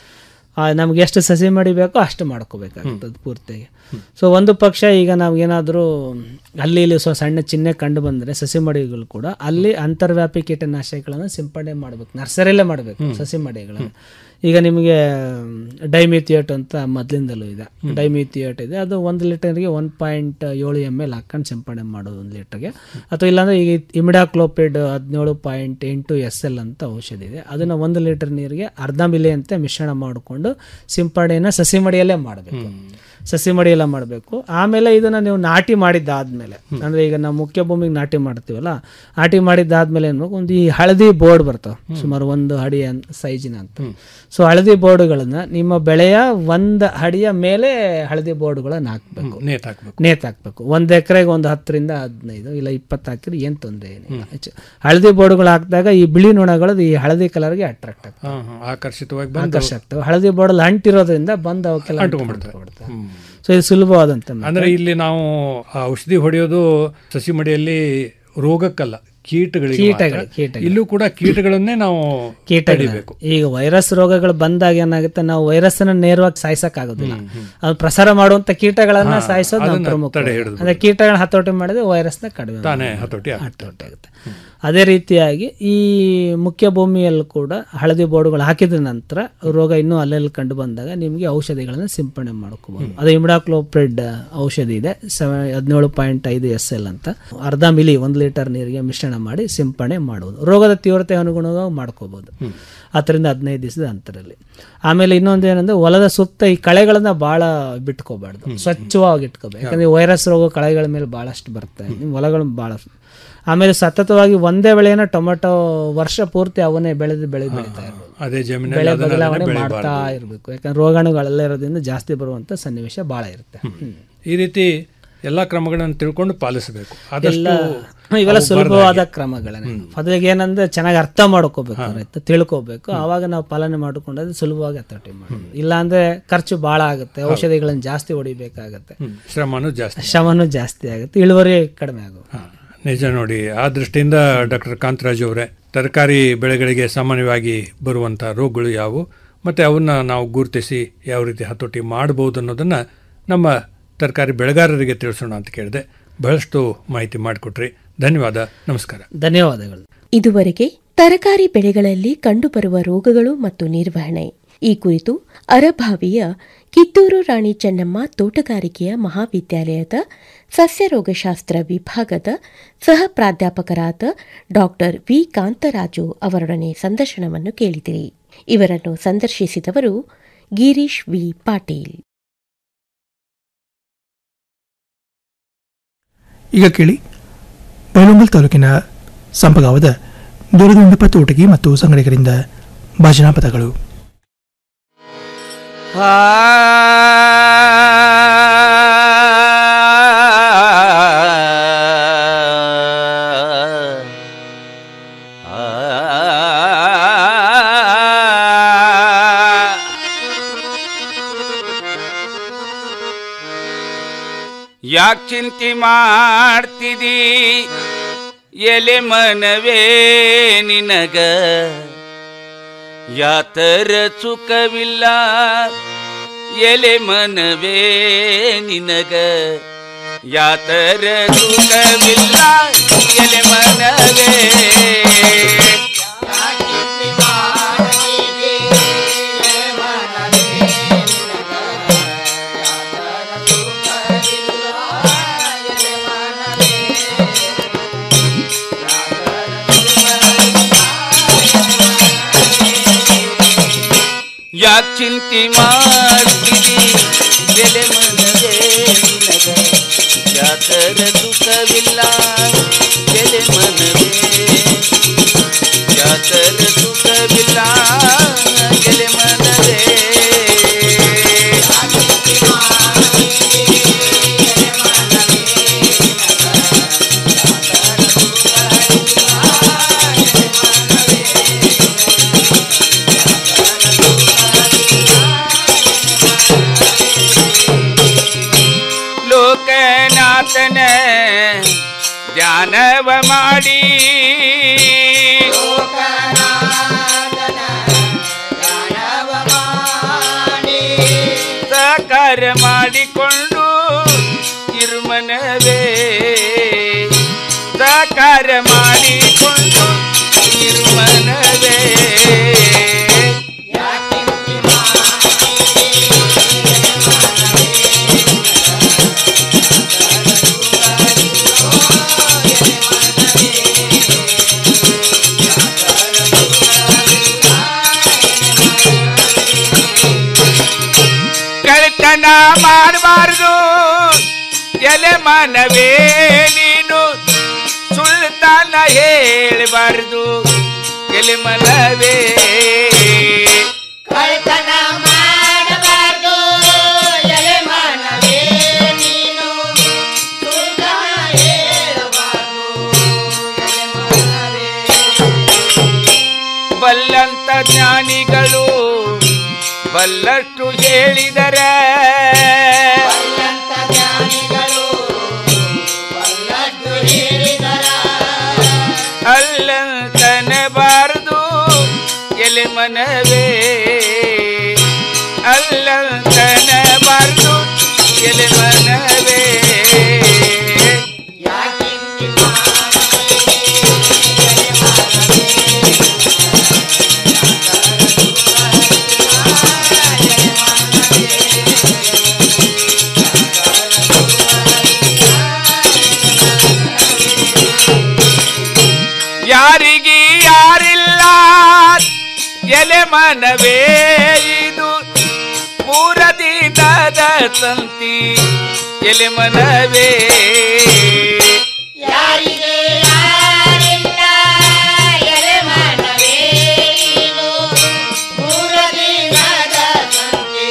ಆ, ನಮ್ಗೆ ಎಷ್ಟು ಸಸಿ ಮಡಿ ಬೇಕೋ ಅಷ್ಟು ಮಾಡ್ಕೋಬೇಕಾಗುತ್ತೆ ಅದು ಪೂರ್ತಿಯಾಗಿ ಸೊ ಒಂದು ಪಕ್ಷ ಈಗ ನಾವು ಏನಾದರೂ ಅಲ್ಲಿ ಇಲ್ಲಿ ಸ್ವ ಸಣ್ಣ ಚಿಹ್ನೆ ಕಂಡು ಬಂದರೆ ಸಸಿ ಮಡಿಗಳು ಕೂಡ ಅಲ್ಲಿ ಅಂತರ್ವ್ಯಾಪಿ ಕೀಟನಾಶಕಗಳನ್ನು ಸಿಂಪಡಣೆ ಮಾಡಬೇಕು ನರ್ಸರಿಯಲ್ಲೇ ಮಾಡಬೇಕು ಸಸಿ ಮಡಿಗಳನ್ನು ಈಗ ನಿಮಗೆ ಡೈಮಿಥಿಯೇಟ್ ಅಂತ ಮೊದಲಿಂದಲೂ ಇದೆ ಡೈಮಿಥಿಯೇಟ್ ಇದೆ ಅದು ಒಂದು ಲೀಟರ್ಗೆ ಒನ್ ಪಾಯಿಂಟ್ ಏಳು ಎಮ್ ಎಲ್ ಹಾಕೊಂಡು ಸಿಂಪಡಣೆ ಮಾಡೋದು ಒಂದು ಲೀಟರ್ಗೆ ಅಥವಾ ಇಲ್ಲಾಂದರೆ ಈಗ ಇಮಿಡಾಕ್ಲೋಪಿಡ್ ಹದಿನೇಳು ಪಾಯಿಂಟ್ ಎಂಟು ಎಸ್ ಎಲ್ ಅಂತ ಔಷಧಿ ಇದೆ ಅದನ್ನು ಒಂದು ಲೀಟರ್ ನೀರಿಗೆ ಅರ್ಧ ಮಿಲಿ ಅಂತ ಮಿಶ್ರಣ ಮಾಡಿಕೊಂಡು ಸಿಂಪಡಣೆಯನ್ನು ಸಸಿ ಮಡಿಯಲ್ಲೇ ಮಾಡಬೇಕು ಸಸಿ ಮಡಿಯೆಲ್ಲ ಮಾಡಬೇಕು ಆಮೇಲೆ ಇದನ್ನು ನೀವು ನಾಟಿ ಮಾಡಿದ್ದಾದ್ಮೇಲೆ ಅಂದರೆ ಈಗ ನಾವು ಮುಖ್ಯ ಭೂಮಿಗೆ ನಾಟಿ ಮಾಡ್ತೀವಲ್ಲ ನಾಟಿ ಮಾಡಿದ್ದಾದ್ಮೇಲೆ ಏನು ಮಾಡ್ಬೇಕು? ಒಂದು ಈ ಹಳದಿ ಬೋರ್ಡ್ ಬರ್ತಾವೆ ಸುಮಾರು ಒಂದು ಅಡಿಯ ಸೈಜಿನ ಅಂತ ಸೊ ಹಳದಿ ಬೋರ್ಡ್ಗಳನ್ನ ನಿಮ್ಮ ಬೆಳೆಯ ಒಂದು ಅಡಿಯ ಮೇಲೆ ಹಳದಿ ಬೋರ್ಡ್ಗಳನ್ನ ಹಾಕ್ಬೇಕು ನೇತ್ ಹಾಕ್ಬೇಕು ನೇತ್ ಹಾಕ್ಬೇಕು ಒಂದು ಎಕರೆಗೆ ಒಂದು ಹತ್ತರಿಂದ ಹದಿನೈದು ಇಲ್ಲ ಇಪ್ಪತ್ತು ಹಾಕಿದ್ರೆ ಏನು ತೊಂದರೆ ಏನಿಲ್ಲ ಹೆಚ್ಚು ಹಳದಿ ಬೋರ್ಡ್ಗಳು ಹಾಕಿದಾಗ ಈ ಬಿಳಿ ನೊಣಗಳು ಈ ಹಳದಿ ಕಲರ್ಗೆ ಅಟ್ರಾಕ್ಟ್ ಆಗ್ತವೆ ಹಾ, ಹಾ, ಆಕರ್ಷಿತವಾಗಿ ಬಂದು ಆಕರ್ಷ ಆಗ್ತವೆ ಹಳದಿ ಬೋರ್ಡಲ್ಲಿ ಅಂಟಿರೋದ್ರಿಂದ ಬಂದು ಅವಕ್ಕೆಲ್ಲ ಅಂಟ್ಕೊಂಡ್ಬಿಡ್ತವೆ. ಅಂಟ್ಕೊಂಡ್ಬಿಡ್ತವೆ. ಸೊ ಇದು ಸುಲಭವಾದಂತ ಅಂದ್ರೆ ಇಲ್ಲಿ ನಾವು ಆ ಔಷಧಿ ಹೊಡೆಯೋದು ಸಸಿ ಮಡಿಯಲ್ಲಿ ರೋಗಕ್ಕಲ್ಲ ಕೀಟಗಳಿಗೆ ಕೀಟಗಳು, ಮಾತ್ರ. ಕೀಟಗಳು. ಇಲ್ಲೂ ಕೂಡ ಕೀಟಗಳನ್ನೇ ನಾವು ಕೀಟಗಳು ತಡಿಬೇಕು ಈಗ ವೈರಸ್ ರೋಗಗಳು ಬಂದಾಗ ಏನಾಗುತ್ತೆ ನಾವು ವೈರಸ್ ಅನ್ನ ನೇರವಾಗಿ ಸಾಯಿಸಕ್ ಆಗೋದಿಲ್ಲ ಅದು ಪ್ರಸಾರ ಮಾಡುವಂತ ಕೀಟಗಳನ್ನ ಹಾ, ಸಾಯಿಸೋದು ನಾವು ಅದನ್ನ ಪ್ರಮುಖ ತಡೆ ಹಿಡಿದು ಅಂದ್ರೆ ಕೀಟಗಳನ್ನ ಹತೋಟಿ ಮಾಡಿದ್ರೆ ವೈರಸ್ನ ಕಡಿಮೆ ತಾನೇ ಮಾಡ್ಬೋದು. ಹತೋಟಿ ಆಗುತ್ತೆ. ಹತೋಟಿ ಆಗುತ್ತೆ ಅದೇ ರೀತಿಯಾಗಿ ಈ ಮುಖ್ಯ ಭೂಮಿಯಲ್ಲೂ ಕೂಡ ಹಳದಿ ಬೋರ್ಡ್ಗಳು ಹಾಕಿದ ನಂತರ ರೋಗ ಇನ್ನೂ ಅಲ್ಲೆಲ್ಲಿ ಕಂಡು ಬಂದಾಗ ನಿಮಗೆ ಔಷಧಿಗಳನ್ನು ಸಿಂಪಡಣೆ ಮಾಡ್ಕೋಬಹುದು ಅದು ಇಮಿಡಾಕ್ಲೋಪ್ರಿಡ್ ಔಷಧಿ ಇದೆ ಸೆವೆ ಹದಿನೇಳು ಪಾಯಿಂಟ್ ಐದು ಎಸ್ ಎಲ್ ಅಂತ ಅರ್ಧ ಮಿಲಿ ಒಂದು ಲೀಟರ್ ನೀರಿಗೆ ಮಿಶ್ರಣ ಮಾಡಿ ಸಿಂಪಡಣೆ ಮಾಡುವುದು ರೋಗದ ತೀವ್ರತೆ ಅನುಗುಣವಾಗಿ ಮಾಡ್ಕೋಬಹುದು ಹತ್ತರಿಂದ ಹದಿನೈದು ದಿವಸದ ಅಂತರಲ್ಲಿ ಆಮೇಲೆ ಇನ್ನೊಂದು ಏನಂದ್ರೆ ಹೊಲದ ಸುತ್ತ ಈ ಕಳೆಗಳನ್ನ ಭಾಳ ಬಿಟ್ಕೋಬಾರ್ದು ಸ್ವಚ್ಛವಾಗಿ ಇಟ್ಕೋಬೇಕು ಯಾಕಂದ್ರೆ ವೈರಸ್ ರೋಗ ಕಳೆಗಳ ಮೇಲೆ ಭಾಳಷ್ಟು ಬರುತ್ತೆ ನಿಮ್ಮ ಹೊಲಗಳು ಭಾಳ ಆಮೇಲೆ ಸತತವಾಗಿ ಒಂದೇ ಬೆಳೆನ ಟೊಮೆಟೊ ವರ್ಷ ಪೂರ್ತಿ ಅವನ್ನೇ ಬೆಳೆದು ಬೆಳೆ ಬೆಳೀತಾ ಇರ್ಬೋದು ಅದೇ ಜಮೀನಲ್ಲಿ ಬೆಳೆ ಅದನ್ನ ಬದಲಾವಣೆ ಅದನ್ನ ಮಾಡ್ತಾ ಬೆಳಿಬಾರ್ದು. ಇರಬೇಕು ಯಾಕಂದ್ರೆ ರೋಗಾಣುಗಳೆಲ್ಲ ಇರೋದ್ರಿಂದ ಜಾಸ್ತಿ ಬರುವಂತ ಸನ್ನಿವೇಶ ಭಾಳ ಇರುತ್ತೆ ಈ ರೀತಿ ಎಲ್ಲಾ ಕ್ರಮಗಳನ್ನು ತಿಳ್ಕೊಂಡು ಪಾಲಿಸಬೇಕು ಆದಷ್ಟು ಎಲ್ಲ ಇವೆಲ್ಲ ಅವು ಸುಲಭವಾದ ಬರ್ದಾಗೆ. ಕ್ರಮಗಳೇ ಅದ್ರಾಗ ಏನಂದ್ರೆ ಚೆನ್ನಾಗಿ ಅರ್ಥ ಮಾಡ್ಕೋಬೇಕು ರೈತ ತಿಳ್ಕೋಬೇಕು ಆವಾಗ ನಾವು ಪಾಲನೆ ಮಾಡಿಕೊಂಡ್ರೆ ಸುಲಭವಾಗಿ ಹತೋಟಿ ಮಾಡೋದು ಇಲ್ಲ ಅಂದ್ರೆ ಖರ್ಚು ಭಾಳ ಆಗುತ್ತೆ ಔಷಧಿಗಳನ್ನು ಜಾಸ್ತಿ ಹೊಡಿಬೇಕಾಗತ್ತೆ ಹ್ಮ್. ಶ್ರಮನೂ ಜಾಸ್ತಿ ಶ್ರಮನೂ ಜಾಸ್ತಿ ಆಗುತ್ತೆ ಇಳುವರಿ ಕಡಿಮೆ ಆಗುತ್ತೆ ನಿಜ ನೋಡಿ ಆ ದೃಷ್ಟಿಯಿಂದ ಡಾಕ್ಟರ್ ಕಾಂತರಾಜ್ ಅವರೇ ತರಕಾರಿ ಬೆಳೆಗಳಿಗೆ ಸಾಮಾನ್ಯವಾಗಿ ಬರುವಂಥ ರೋಗಗಳು ಯಾವುವು ಮತ್ತು ಅವನ್ನ ನಾವು ಗುರುತಿಸಿ ಯಾವ ರೀತಿ ಹತೋಟಿ ಮಾಡಬಹುದು ಅನ್ನೋದನ್ನು ನಮ್ಮ ತರಕಾರಿ ಬೆಳೆಗಾರರಿಗೆ ತಿಳಿಸೋಣ ಅಂತ ಕೇಳಿದೆ ಬಹಳಷ್ಟು ಮಾಹಿತಿ ಮಾಡಿಕೊಟ್ರಿ ಧನ್ಯವಾದ ನಮಸ್ಕಾರ ಧನ್ಯವಾದಗಳು ಇದುವರೆಗೆ ತರಕಾರಿ ಬೆಳೆಗಳಲ್ಲಿ ಕಂಡುಬರುವ ರೋಗಗಳು ಮತ್ತು ನಿರ್ವಹಣೆ ಈ ಕುರಿತು ಅರಭಾವಿಯ ಕಿತ್ತೂರು ರಾಣಿ ಚೆನ್ನಮ್ಮ ತೋಟಗಾರಿಕೆಯ ಮಹಾವಿದ್ಯಾಲಯದ ಸಸ್ಯರೋಗಶಾಸ್ತ್ರ ವಿಭಾಗದ ಸಹ ಪ್ರಾಧ್ಯಾಪಕರಾದ ಡಾಕ್ಟರ್ ವಿ ಕಾಂತರಾಜು ಅವರೊಡನೆ ಸಂದರ್ಶನವನ್ನು ಕೇಳಿದಿರಿ ಇವರನ್ನು ಸಂದರ್ಶಿಸಿದವರು ಗಿರೀಶ್ ವಿ ಪಾಟೀಲ್ ಈಗ ಕೇಳಿ ಬೈಲೊಂಗಲ್ ತಾಲೂಕಿನ ಸಂಪಗಾವದ ದೊರೆದುಂಡಪ ತೋಟಗಿ ಮತ್ತು ಸಂಗಡಿಗರಿಂದ ಭಜನಾ ಪದಗಳು ಯಾಕೆ ಚಿಂತೆ ಮಾಡ್ತಿದಿ ಎಲೆ ಮನವೇ ನಿನಗ ಯಾತರ ಸುಖವಿಲ್ಲ ಎಲೆ ಮನವೇ ನಿನಗ ಯಾತರ ಸುಖವಿಲ್ಲ ಎಲೆ ಮನವೇ ಯಾಕೆ ಚಿಂತೆ ಮಾಡ್ತೀರಿ ಬೆಲೆ ಮನವೇ ನಿನಗ ಯಾತರ ಸುಖವಿಲ್ಲ ಬೆಲೆ ಮನವೇ ಯಾತರ ಸುಖವಿಲ್ಲ ಎಲೆ ಮನವೇ ಲೋಕನಾಥನ ಧ್ಯಾನವ ಮಾಡಿ ಸಾಕಾರ ಮಾಡಿಕೊಂಡು ಇರುಮನವೇ ಸಾಕಾರ ಮಾಡಿಕೊಂಡು ಇರುಮನವೇ ಕಳ್ತನ ಮಾಡಬಾರ್ದು ಎಲೆ ಮನವೇ ನೀನು ಸುಳ್ತಾನ ಹೇಳಬಾರ್ದು ಎಲೆ ಮನವೇ ಕಳ್ತನ ಮಾಡಬಾರ್ದು ಎಲೆ ಮನವೇ ನೀನು ಸುಳ್ತನ ಹೇಳಬಾರ್ದು ಎಲೆ ಮನವೇ ಬಲ್ಲಂತ ಜ್ಞಾನಿಗಳು ಬಲ್ಲಷ್ಟು ಹೇಳಿದರೆ ಬಲ್ಲಂತ ಜ್ಞಾನಿಗಳು ಬಲ್ಲದ್ದು ಹೇಳಿದರ ಅಲ್ಲಂತನಬಾರದು ಎಲೆ ಮನವೇ ಅಲ್ಲಂತನಬಾರದು ಎಲೆ ಮನವೇ ಯಾರಿಗೆ ಯಾರಿಲ್ಲ ಎಲೆ ಮನವೇ ಇದು ಮೂರ ದಿನದ ಸಂತಿ ಎಲೆ ಮನವೇ ಯಾರಿಗೆ ಯಾರಿಲ್ಲ ಎಲೆ ಮನವೇ ಇದು ಮೂರ ದಿನದ ಸಂತೆ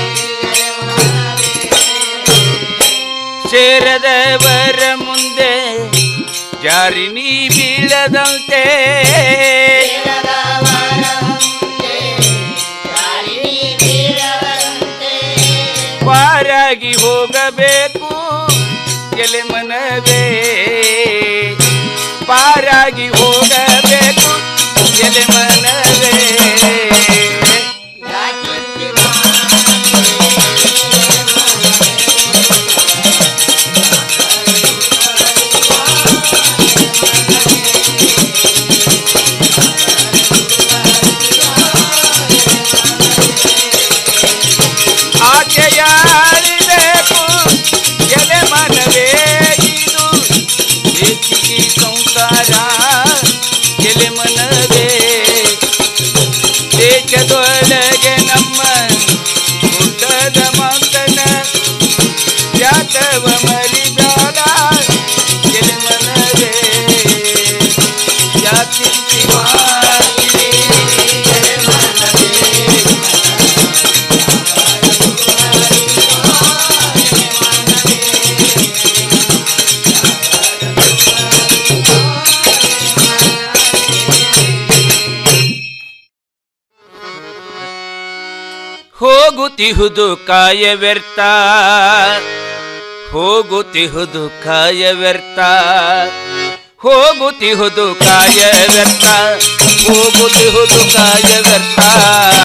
ಸೇರದವರ ಮುಂದೆ ಜಾರಿ ನೀ ಬೀಳದಂತೆ ಪಾರಾಗಿ ಹೋಗಬೇಕು ಎಲೆ ಮನವೇ ಪಾರಾಗಿ ಹೋಗಬೇಕು ಎಲೆ ಮನವೇ ಆಕೆಯ ಅಳಿಬೇಕು ಎಲೆ ಮನವೇ ಇದು ಹೆಚ್ಚಿಗೆ ಸಂಸಾರ ಎಲೆ ಮನವೇ ಹೋಗುತ್ತಿಹುದು ಕಾಯ ವ್ಯರ್ಥ ಹೋಗುತ್ತಿಹುದು ಕಾಯ ವ್ಯರ್ಥ ಹೋಗುತ್ತಿಹುದು ಕಾಯ ವ್ಯರ್ಥ ಹೋಗುತ್ತಿಹುದು ಕಾಯ ವ್ಯರ್ಥ